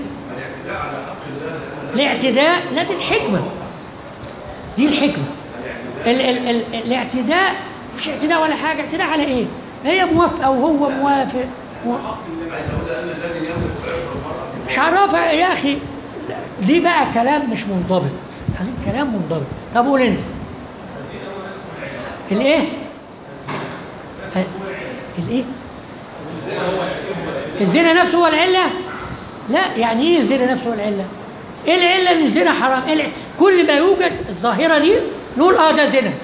الاعتداء لا دي الحكمه دي الحكمه ال ال ال الاعتداء مش اعتداء ولا حاجه اعتداء على ايه هي موافقه وهو موافق و... مش عرفها يا اخي دي بقى كلام مش منضبط عايزين كلام منضبط طب قول انت الايه ه- الايه الزنا نفسه هو العله لا يعني ايه الزنا نفسه هو العله ايه العله ان الزنا حرام إيه الع- كل ما يوجد الظاهره دي نقول اه ده زنا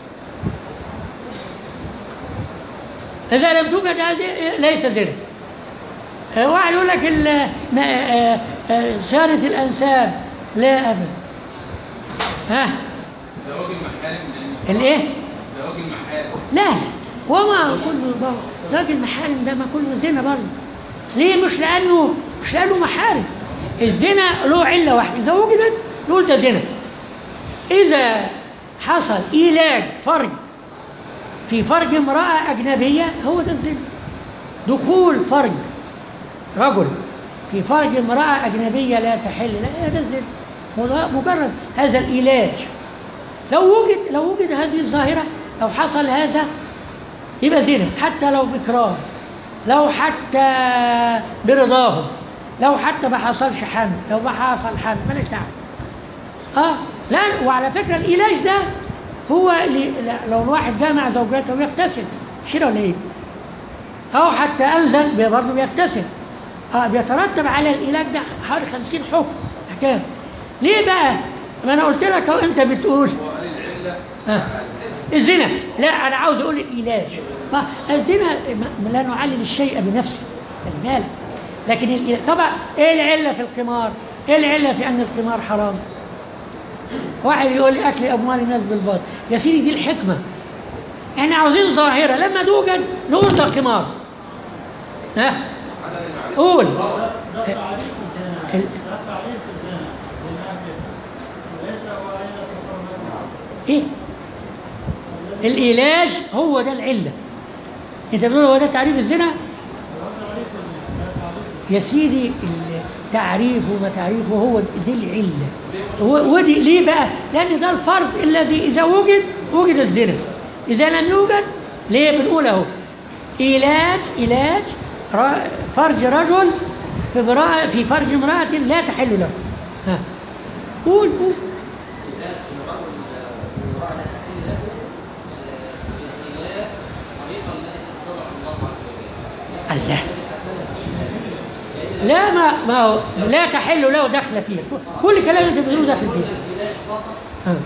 اذا لم توجد هذه ليس زنا آه، واحد يقول لك ال- ما- آه، آه، صيانه الانساب لا ابدا ها زواج المحارم الايه زواج المحارم لا وما كله برضه زواج المحارم ده ما كله زنا برضه ليه مش لانه مش لانه محارم الزنا له عله واحده اذا وجدت نقول ده زنا اذا حصل ايلاج فرج في فرج امراه اجنبيه هو ده الزنا دخول فرج رجل في فرج امراه اجنبيه لا تحل لا ده الزنا هو مجرد هذا الايلاج لو وجد لو وجد هذه الظاهرة لو حصل هذا يبقى زنا حتى لو بإكراه لو حتى برضاهم لو حتى ما حصلش حمل لو ما حصل حمل ماليش دعوة اه لا وعلى فكرة العلاج ده هو اللي لا- لو الواحد جامع زوجاته يغتسل مش كده ولا ايه؟ أو حتى أنزل برضه بيغتسل اه بيترتب على العلاج ده حوالي 50 حكم أحكام ليه بقى؟ ما أنا قلت لك أهو أنت بتقول آه. الزنا لا أنا عاوز أقول العلاج ما الزنا ما- لا نعلل الشيء بنفسه خلي بالك لكن ال- طبعا إيه العلة في القمار؟ إيه العلة في أن القمار حرام؟ واحد يقول لي أكل أموال الناس بالباطل يا سيدي دي الحكمة احنا عاوزين ظاهرة لما توجد نقول ده قمار ها قول ال- ايه العلاج هو ده العله انت بتقول هو ده تعريف الزنا يا سيدي التعريف وما تعريفه هو دي العله هو- ودي ليه بقى لان ده الفرض الذي اذا وجد وجد الزنا اذا لم يوجد ليه بنقول اهو علاج علاج ر- فرج رجل في امرأة في فرج امرأة لا تحل له ها قول قول الله لا ما ما هو لا تحل له دخل فيه كل كلام انت بتقوله داخل فيه ها.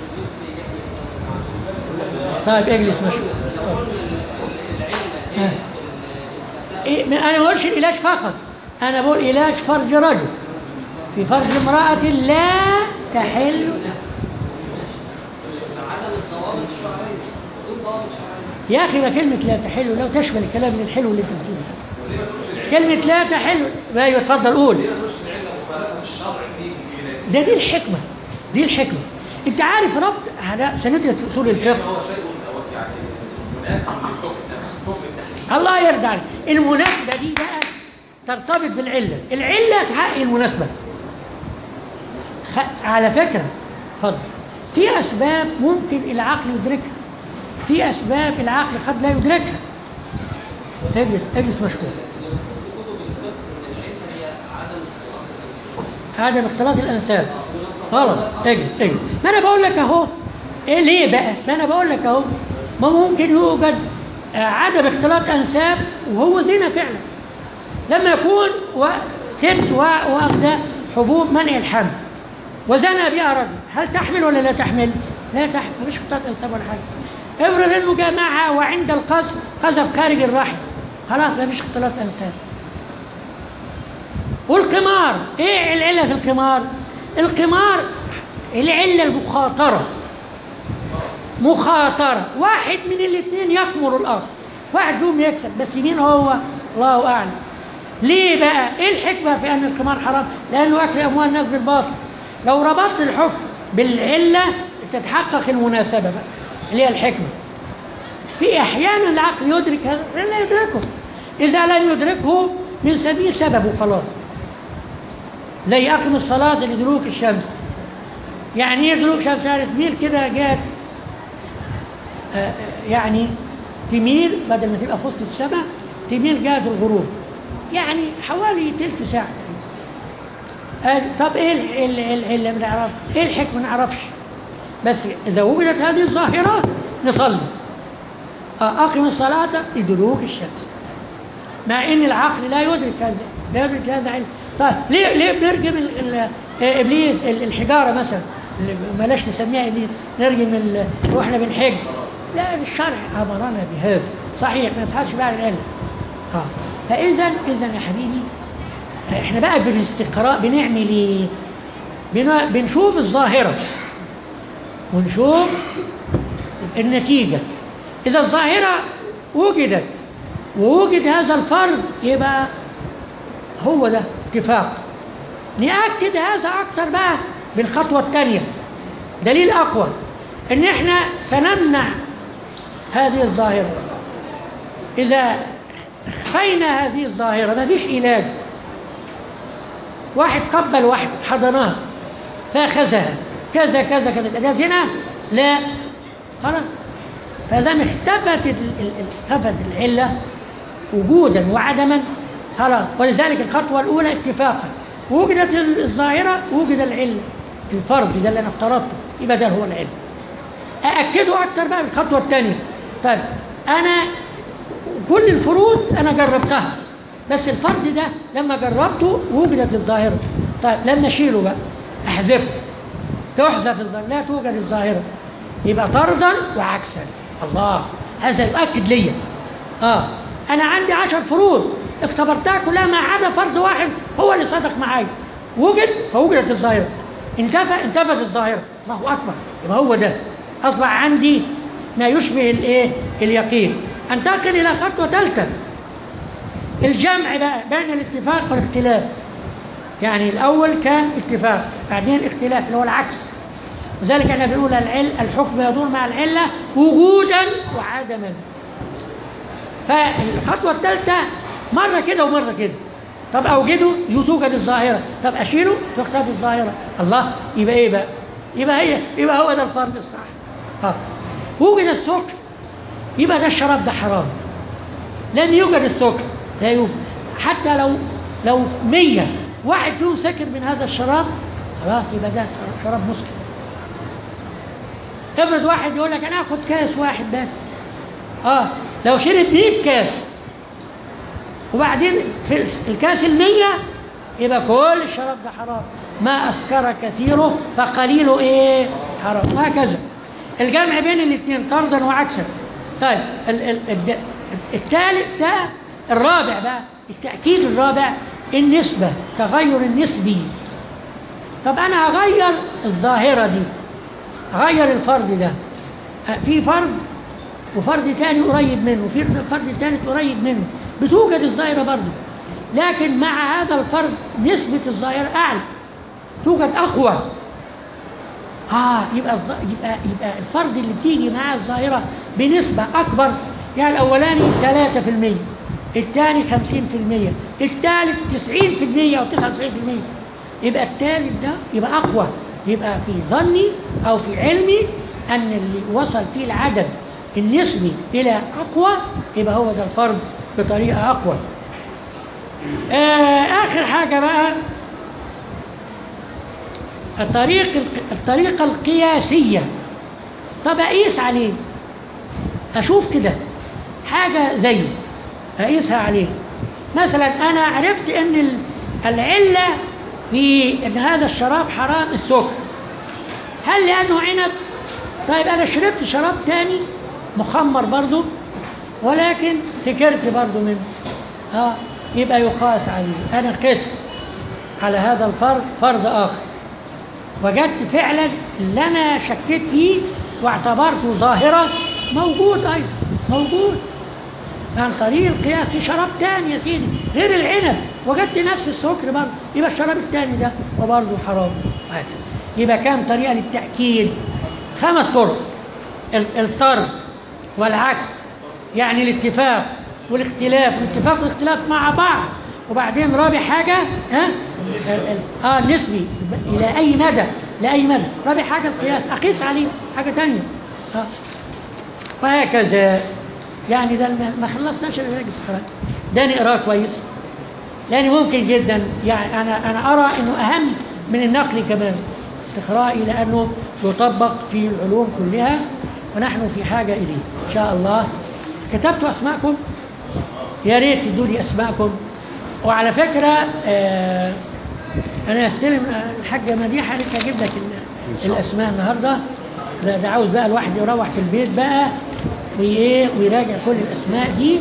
طيب اجلس مشهور ها. إيه ما- انا ما بقولش العلاج فقط انا بقول علاج فرج رجل في فرج امرأة لا تحل له يا أخي ما كلمة لا تحل لو تشمل الكلام الحلو اللي أنت بتقوله كلمة لا تحل أيوة اتفضل قول ده دي الحكمة دي الحكمة أنت عارف ربط هذا سندرة أصول الفقه الله يرضى عليك المناسبة دي بقى ترتبط بالعلة العلة تحقق المناسبة خ... على فكرة اتفضل في أسباب ممكن العقل يدركها في أسباب العقل قد لا يدركها اجلس اجلس مشكور عدم اختلاط الأنساب غلط اجلس اجلس ما أنا بقول لك أهو إيه ليه بقى؟ ما أنا بقول لك أهو ما ممكن يوجد آه، عدم اختلاط أنساب وهو زنا فعلا لما يكون و- ست وا- واخدة حبوب منع الحمل وزنى بها رجل هل تحمل ولا لا تحمل؟ لا تحمل مفيش اختلاط أنساب ولا حاجة افرض انه جمعها وعند القصر قذف خارج الرحم خلاص مفيش اختلاط أنساب والقمار ايه العلة في القمار القمار العلة المخاطرة مخاطرة واحد من الاثنين يقمر الأرض واحد فيهم يكسب بس مين هو الله أعلم ليه بقى ايه الحكمة في أن القمار حرام لأنه أكل أموال الناس بالباطل لو ربطت الحكم بالعلة تتحقق المناسبة بقى اللي هي الحكمة في أحيانا العقل يدرك هذا لا يدركه إذا لم يدركه من سبيل سببه خلاص زي أقم الصلاة لدلوك الشمس يعني ايه دلوك شمس يعني تميل كده جات آه، يعني تميل بدل ما تبقى في وسط السماء تميل جهة الغروب يعني حوالي تلت ساعة تقريبا. آه، طب ايه ال- ال- ال- اللي بنعرف ايه الحكمة ما نعرفش بس اذا وجدت هذه الظاهرة نصلي آه، اقم الصلاة لدلوك الشمس مع ان العقل لا يدرك هذا لا يدرك هذا علم طيب ليه ليه بنرجم ال- ال- آه، ابليس ال- الحجاره مثلا اللي بلاش نسميها ابليس نرجم ال- واحنا بنحج لا الشرع امرنا بهذا صحيح ما يتحدش بقى عن العلم اه فاذا اذا يا حبيبي احنا بقى بالاستقراء بنعمل ايه؟ بن- بنشوف الظاهره ونشوف النتيجه اذا الظاهره وجدت ووجد هذا الفرد يبقى هو ده اتفاق نأكد هذا أكتر بقى بالخطوة الثانية دليل أقوى إن إحنا سنمنع هذه الظاهرة إذا خينا هذه الظاهرة ما فيش علاج واحد قبل واحد حضناه فأخذها كذا كذا كذا ده زنا لا خلاص فدام اختفت ال- ال- ال- اختفت العلة وجودا وعدما خلاص ولذلك الخطوة الأولى اتفاقا وجدت الظاهرة وجد العلة الفرض ده اللي أنا افترضته يبقى ده هو العلم أأكده أكتر بقى بالخطوة الثانية طيب أنا كل الفروض أنا جربتها بس الفرد ده لما جربته وجدت الظاهرة طيب لما أشيله بقى أحذفه تحذف الظاهرة لا توجد الظاهرة يبقى طردا وعكسا الله هذا يؤكد لي اه انا عندي عشر فروض اختبرتها كلها ما عدا فرد واحد هو اللي صدق معايا وجد فوجدت الظاهره انتفى انتفت الظاهره الله اكبر يبقى هو ده اصبح عندي ما يشبه الايه اليقين انتقل الى خطوه ثالثه الجمع بقى بين الاتفاق والاختلاف يعني الاول كان اتفاق بعدين اختلاف اللي هو العكس لذلك احنا بنقول العل الحكم يدور مع العلة وجودا وعدما فالخطوة الثالثة مرة كده ومرة كده طب أوجده توجد الظاهرة طب أشيله تختفي الظاهرة الله يبقى إيه بقى يبقى هي يبقى هو ده الفرض الصح اه وجد السكر يبقى ده الشراب ده حرام لم يوجد السكر لا يوجد حتى لو لو مية واحد فيهم سكر من هذا الشراب خلاص يبقى ده شراب مسكر افرض واحد يقول لك انا اخد كاس واحد بس اه لو شرب 100 كاس وبعدين في الكاس المية يبقى كل الشراب ده حرام ما أسكر كثيره فقليله إيه حرام وهكذا الجمع بين الاثنين طردا وعكسا طيب ال- ال- الد- الثالث ده الرابع بقى التأكيد الرابع النسبة تغير النسبي طب أنا هغير الظاهرة دي هغير الفرد ده أه، في فرد وفرد تاني قريب منه في فرد تالت قريب منه بتوجد الظاهرة برضه لكن مع هذا الفرد نسبة الظاهرة أعلى توجد أقوى آه يبقى الظ... يبقى يبقى الفرد اللي بتيجي معاه الظاهرة بنسبة أكبر يعني الأولاني 3% الثاني 50% الثالث 90% أو 99% يبقى الثالث ده يبقى أقوى يبقى في ظني أو في علمي أن اللي وصل فيه العدد النسبي إلى أقوى يبقى هو ده الفرد بطريقة أقوى آه آخر حاجة بقى الطريق الطريقة القياسية طب أقيس عليه أشوف كده حاجة زي أقيسها عليه مثلا أنا عرفت أن ال- العلة في أن هذا الشراب حرام السكر هل لأنه عنب طيب أنا شربت شراب تاني مخمر برضو ولكن سكرت برضو منه اه يبقى يقاس عليه أنا قست على هذا الفرد فرد آخر وجدت فعلا اللي أنا شكيت فيه واعتبرته ظاهرة موجود أيضا موجود عن طريق القياس في شراب تاني يا سيدي غير العنب وجدت نفس السكر برضه يبقى الشراب التاني ده وبرضه حرام وهكذا يبقى كام طريقة للتأكيد خمس طرق ال- الطرد والعكس يعني الاتفاق والاختلاف الاتفاق والاختلاف مع بعض وبعدين رابع حاجة ها ال- ال- اه النسبي إلى أي مدى لأي مدى رابع حاجة القياس أقيس عليه حاجة تانية آه. وهكذا يعني ده الم- ما خلصناش العلاج الصحراء ده نقراه كويس لأن ممكن جدا يعني أنا أنا أرى إنه أهم من النقل كمان استقرائي لأنه يطبق في العلوم كلها ونحن في حاجة إليه إن شاء الله كتبت أسماءكم يا ريت تدوا لي أسماءكم وعلى فكرة آه أنا أستلم آه، الحاجة مديحة قالت لي أجيب لك ال- الأسماء النهاردة ده, ده عاوز بقى الواحد يروح في البيت بقى وإيه ويراجع كل الأسماء دي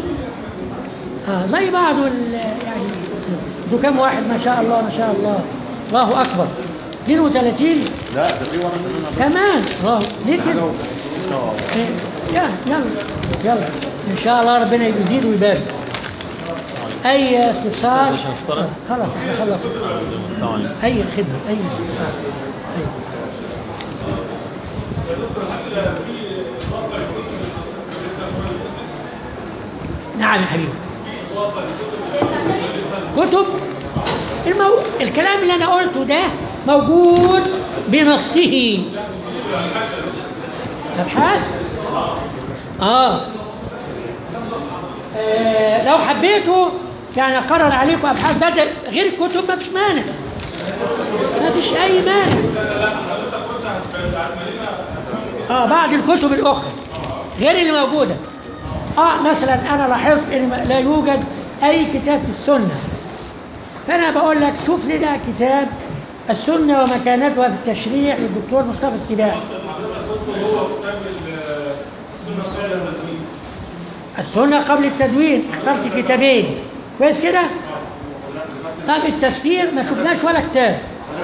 آه زي بعض وال يعني دول كام واحد ما شاء الله ما شاء الله الله أكبر 32 لا ده في واحد مننا كمان الله ليه كده؟ إيه، يلا يلا يلا ان شاء الله ربنا يزيد ويبارك اي استفسار عشان نفطر؟ خلاص احنا خلصنا السلام عليكم اي خدمه اي استفسار أي. نعم يا حبيبي كتب المو... الكلام اللي انا قلته ده موجود بنصه ابحاث آه. آه لو حبيتوا يعني اقرر عليكم ابحاث بدل غير الكتب ما فيش مانع ما فيش اي مانع اه بعض الكتب الاخرى غير اللي موجوده اه مثلا انا لاحظت ان لا يوجد اي كتاب في السنه فانا بقول لك شوف لنا كتاب السنه ومكانتها في التشريع للدكتور مصطفى السباعي السنة قبل التدوين اخترت كتابين كويس كده؟ طب التفسير ما شفناش ولا كتاب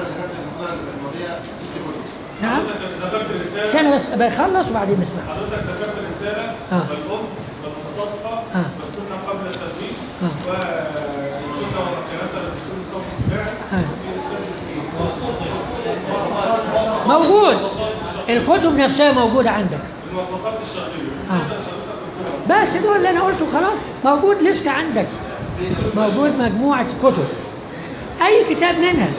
نعم استنى بس بخلص وبعدين نسمع حضرتك ذكرت الرسالة آه. والأم والمتصفة آه. والسنة قبل التدوين آه. والسنة ومكانتها للدكتور مصطفى السباعي آه. في رسالة اسمها موجود الكتب نفسها موجودة عندك الموافقات الشرعيه آه. بس دول اللي انا قلته خلاص موجود لسه عندك موجود مجموعة كتب اي كتاب منها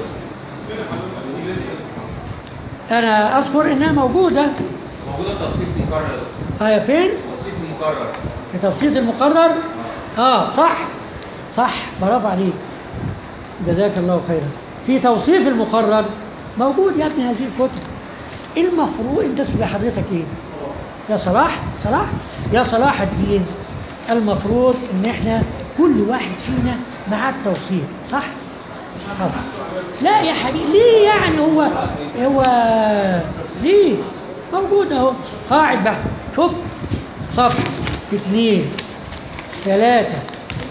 انا اذكر انها موجودة موجوده في تبسيط مكرر اه فين تبسيط مكرر في تبسيط المقرر اه صح صح برافو عليك جزاك الله خيرا في توصيف المقرر موجود يا ابني هذه الكتب المفروض انت اسم حضرتك ايه يا صلاح صلاح يا صلاح الدين المفروض ان احنا كل واحد فينا مع التوصيف صح حاضر. لا يا حبيبي ليه يعني هو هو ليه موجود اهو قاعد بقى شوف صفحة اثنين ثلاثة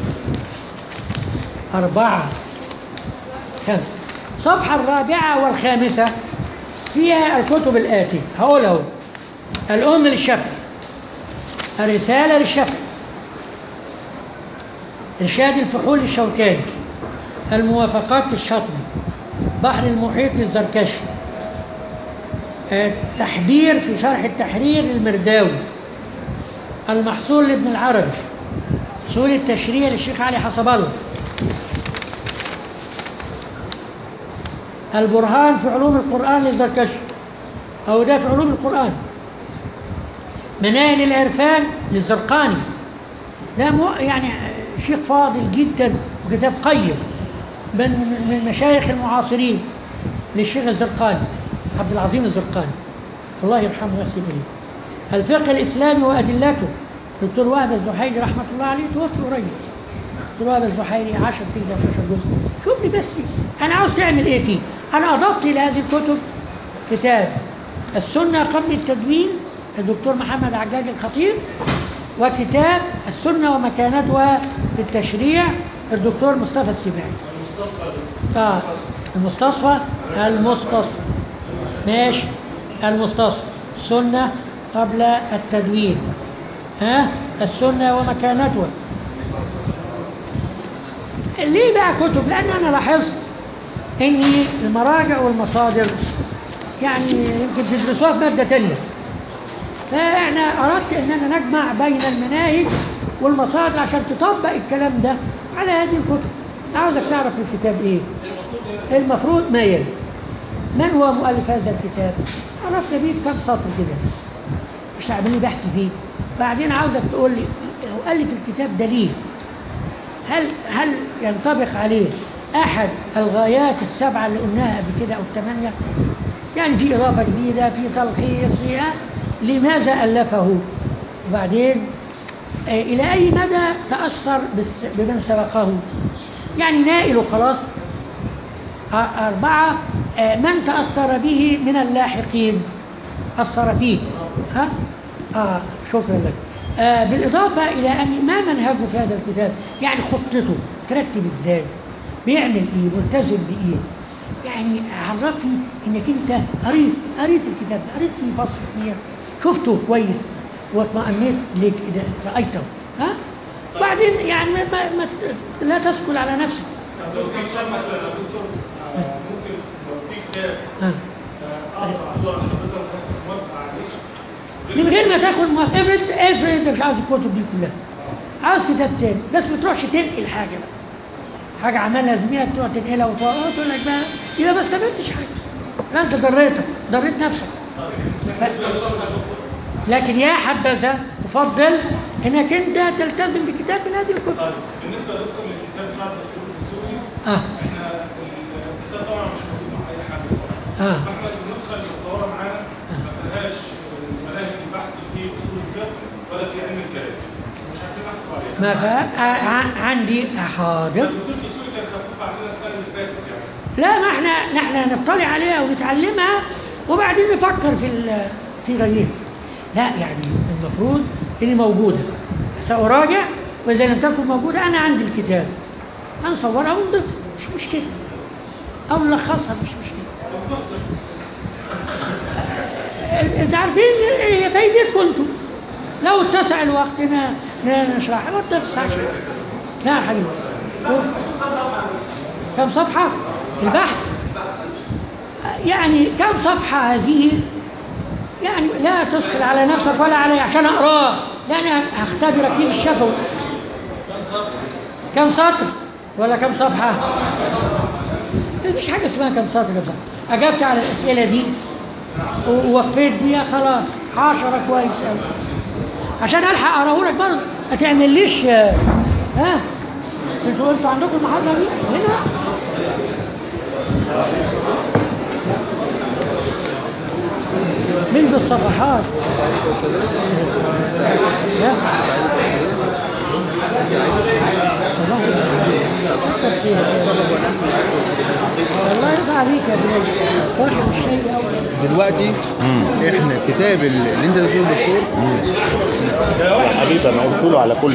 أربعة خمسة الصفحة الرابعة والخامسة فيها الكتب الآتية هقول أهو الأم للشفع الرسالة للشفع إرشاد الفحول للشوكاني الموافقات للشاطبي بحر المحيط للزركشي التحبير في شرح التحرير للمرداوي المحصول لابن العربي اصول التشريع للشيخ علي حسب الله البرهان في علوم القرآن للزركشي أو ده في علوم القرآن مناهل العرفان للزرقاني ده مو يعني شيخ فاضل جدا وكتاب قيم من من المشايخ المعاصرين للشيخ الزرقاني عبد العظيم الزرقاني الله يرحمه ويحسن إليه الفقه الإسلامي وأدلته دكتور وهب الزحيلي رحمة الله عليه توفي قريب دكتور وهب الزحيلي 10 تلك 12 جزء شوف لي بس أنا عاوز تعمل إيه فيه أنا أضفت إلى هذه الكتب كتاب السنة قبل التدوين الدكتور محمد عجاج الخطيب وكتاب السنة ومكانتها في التشريع الدكتور مصطفى السباعي آه المستصفى المستصفى ماشي المستصفى السنة قبل التدوين ها السنة ومكانتها ليه بقى كتب لأن أنا لاحظت إن المراجع والمصادر يعني يمكن تدرسوها في مادة تانية فاحنا أردت إن أنا نجمع بين المناهج والمصادر عشان تطبق الكلام ده على هذه الكتب عاوزك تعرف الكتاب إيه المفروض ما يلي من هو مؤلف هذا الكتاب عرفت بيه كم سطر كده مش هعمل لي بحث فيه بعدين عاوزك تقول لي هو ألف الكتاب ده ليه هل هل ينطبق عليه أحد الغايات السبعة اللي قلناها قبل كده أو الثمانية يعني في إضافة جديدة في تلخيص فيها لماذا ألفه وبعدين آه، إلى أي مدى تأثر بس- بمن سبقه يعني نائل خلاص آه، أربعة آه، من تأثر به من اللاحقين أثر فيه ها؟ آه شكرا لك آه بالإضافة إلى أن ما منهجه في هذا الكتاب يعني خطته ترتب إزاي بيعمل إيه ملتزم بإيه يعني عرفني إنك أنت قريت قريت الكتاب قريت فيه فصل اثنين شفته كويس واطمأنيت لك إذا رأيته ها بعدين يعني ما ما ما ت- لا تسكل على نفسك لو في كتاب مثلا يا دكتور آه، ممكن لو في كتاب ها آه، اقدر احضر حضرتك موافقه عليه من غير ما تاخد موافقة افرض افرض انت مش عاوز الكتب دي كلها عاوز كتاب تاني بس ما تروحش تنقل حاجة بقى حاجة عملها زميلك تروح تنقلها وتقول تقول لك بقى يبقى ما استفدتش حاجة لا انت ضريتك ضريت نفسك لكن يا حبذا افضل انك انت تلتزم بكتاب من هذه الكتب طيب بالنسبه يا دكتور للكتاب بتاع الدكتور الدسوقي اه احنا الكتاب طبعا مش موجود مع اي حد اه فاحنا النسخه اللي مصوره معانا ما فيهاش مناهج البحث في اصول الفقه ولا في علم الكلام مش عارفين نحكم عليها ما فا آه ع- عندي حاضر الدكتور الدسوقي كان خفيف علينا السنه اللي فاتت يعني لا ما احنا نحن نطلع عليها ونتعلمها وبعدين نفكر في ال- في غيرها لا يعني المفروض اللي موجوده سأراجع وإذا لم تكن موجودة أنا عندي الكتاب هنصورها ونضيفها مش مشكلة أو نلخصها مش مشكلة انت عارفين هي فايدتكم انتم لو اتسع الوقت ن- ن- نشرحها ما تتسعش لا يا حبيبي كم صفحة البحث يعني كم صفحة هذه يعني لا تثقل على نفسك ولا علي عشان اقراه لان هختبرك فيه الشفوي كم سطر ولا كم صفحه مفيش حاجه اسمها كم سطر كم سطر اجبت على الاسئله دي ووفيت بيها خلاص عشرة كويس قوي عشان الحق اقراه لك برضه ما تعمليش آه، ها انتوا انتوا عندكم المحاضره دي هنا من بالصفحات يا والله يرضى عليك يا بني صاحب الشيء أول دلوقتي احنا الكتاب اللي انت بتقوله دكتور حبيبي انا قلت له على كل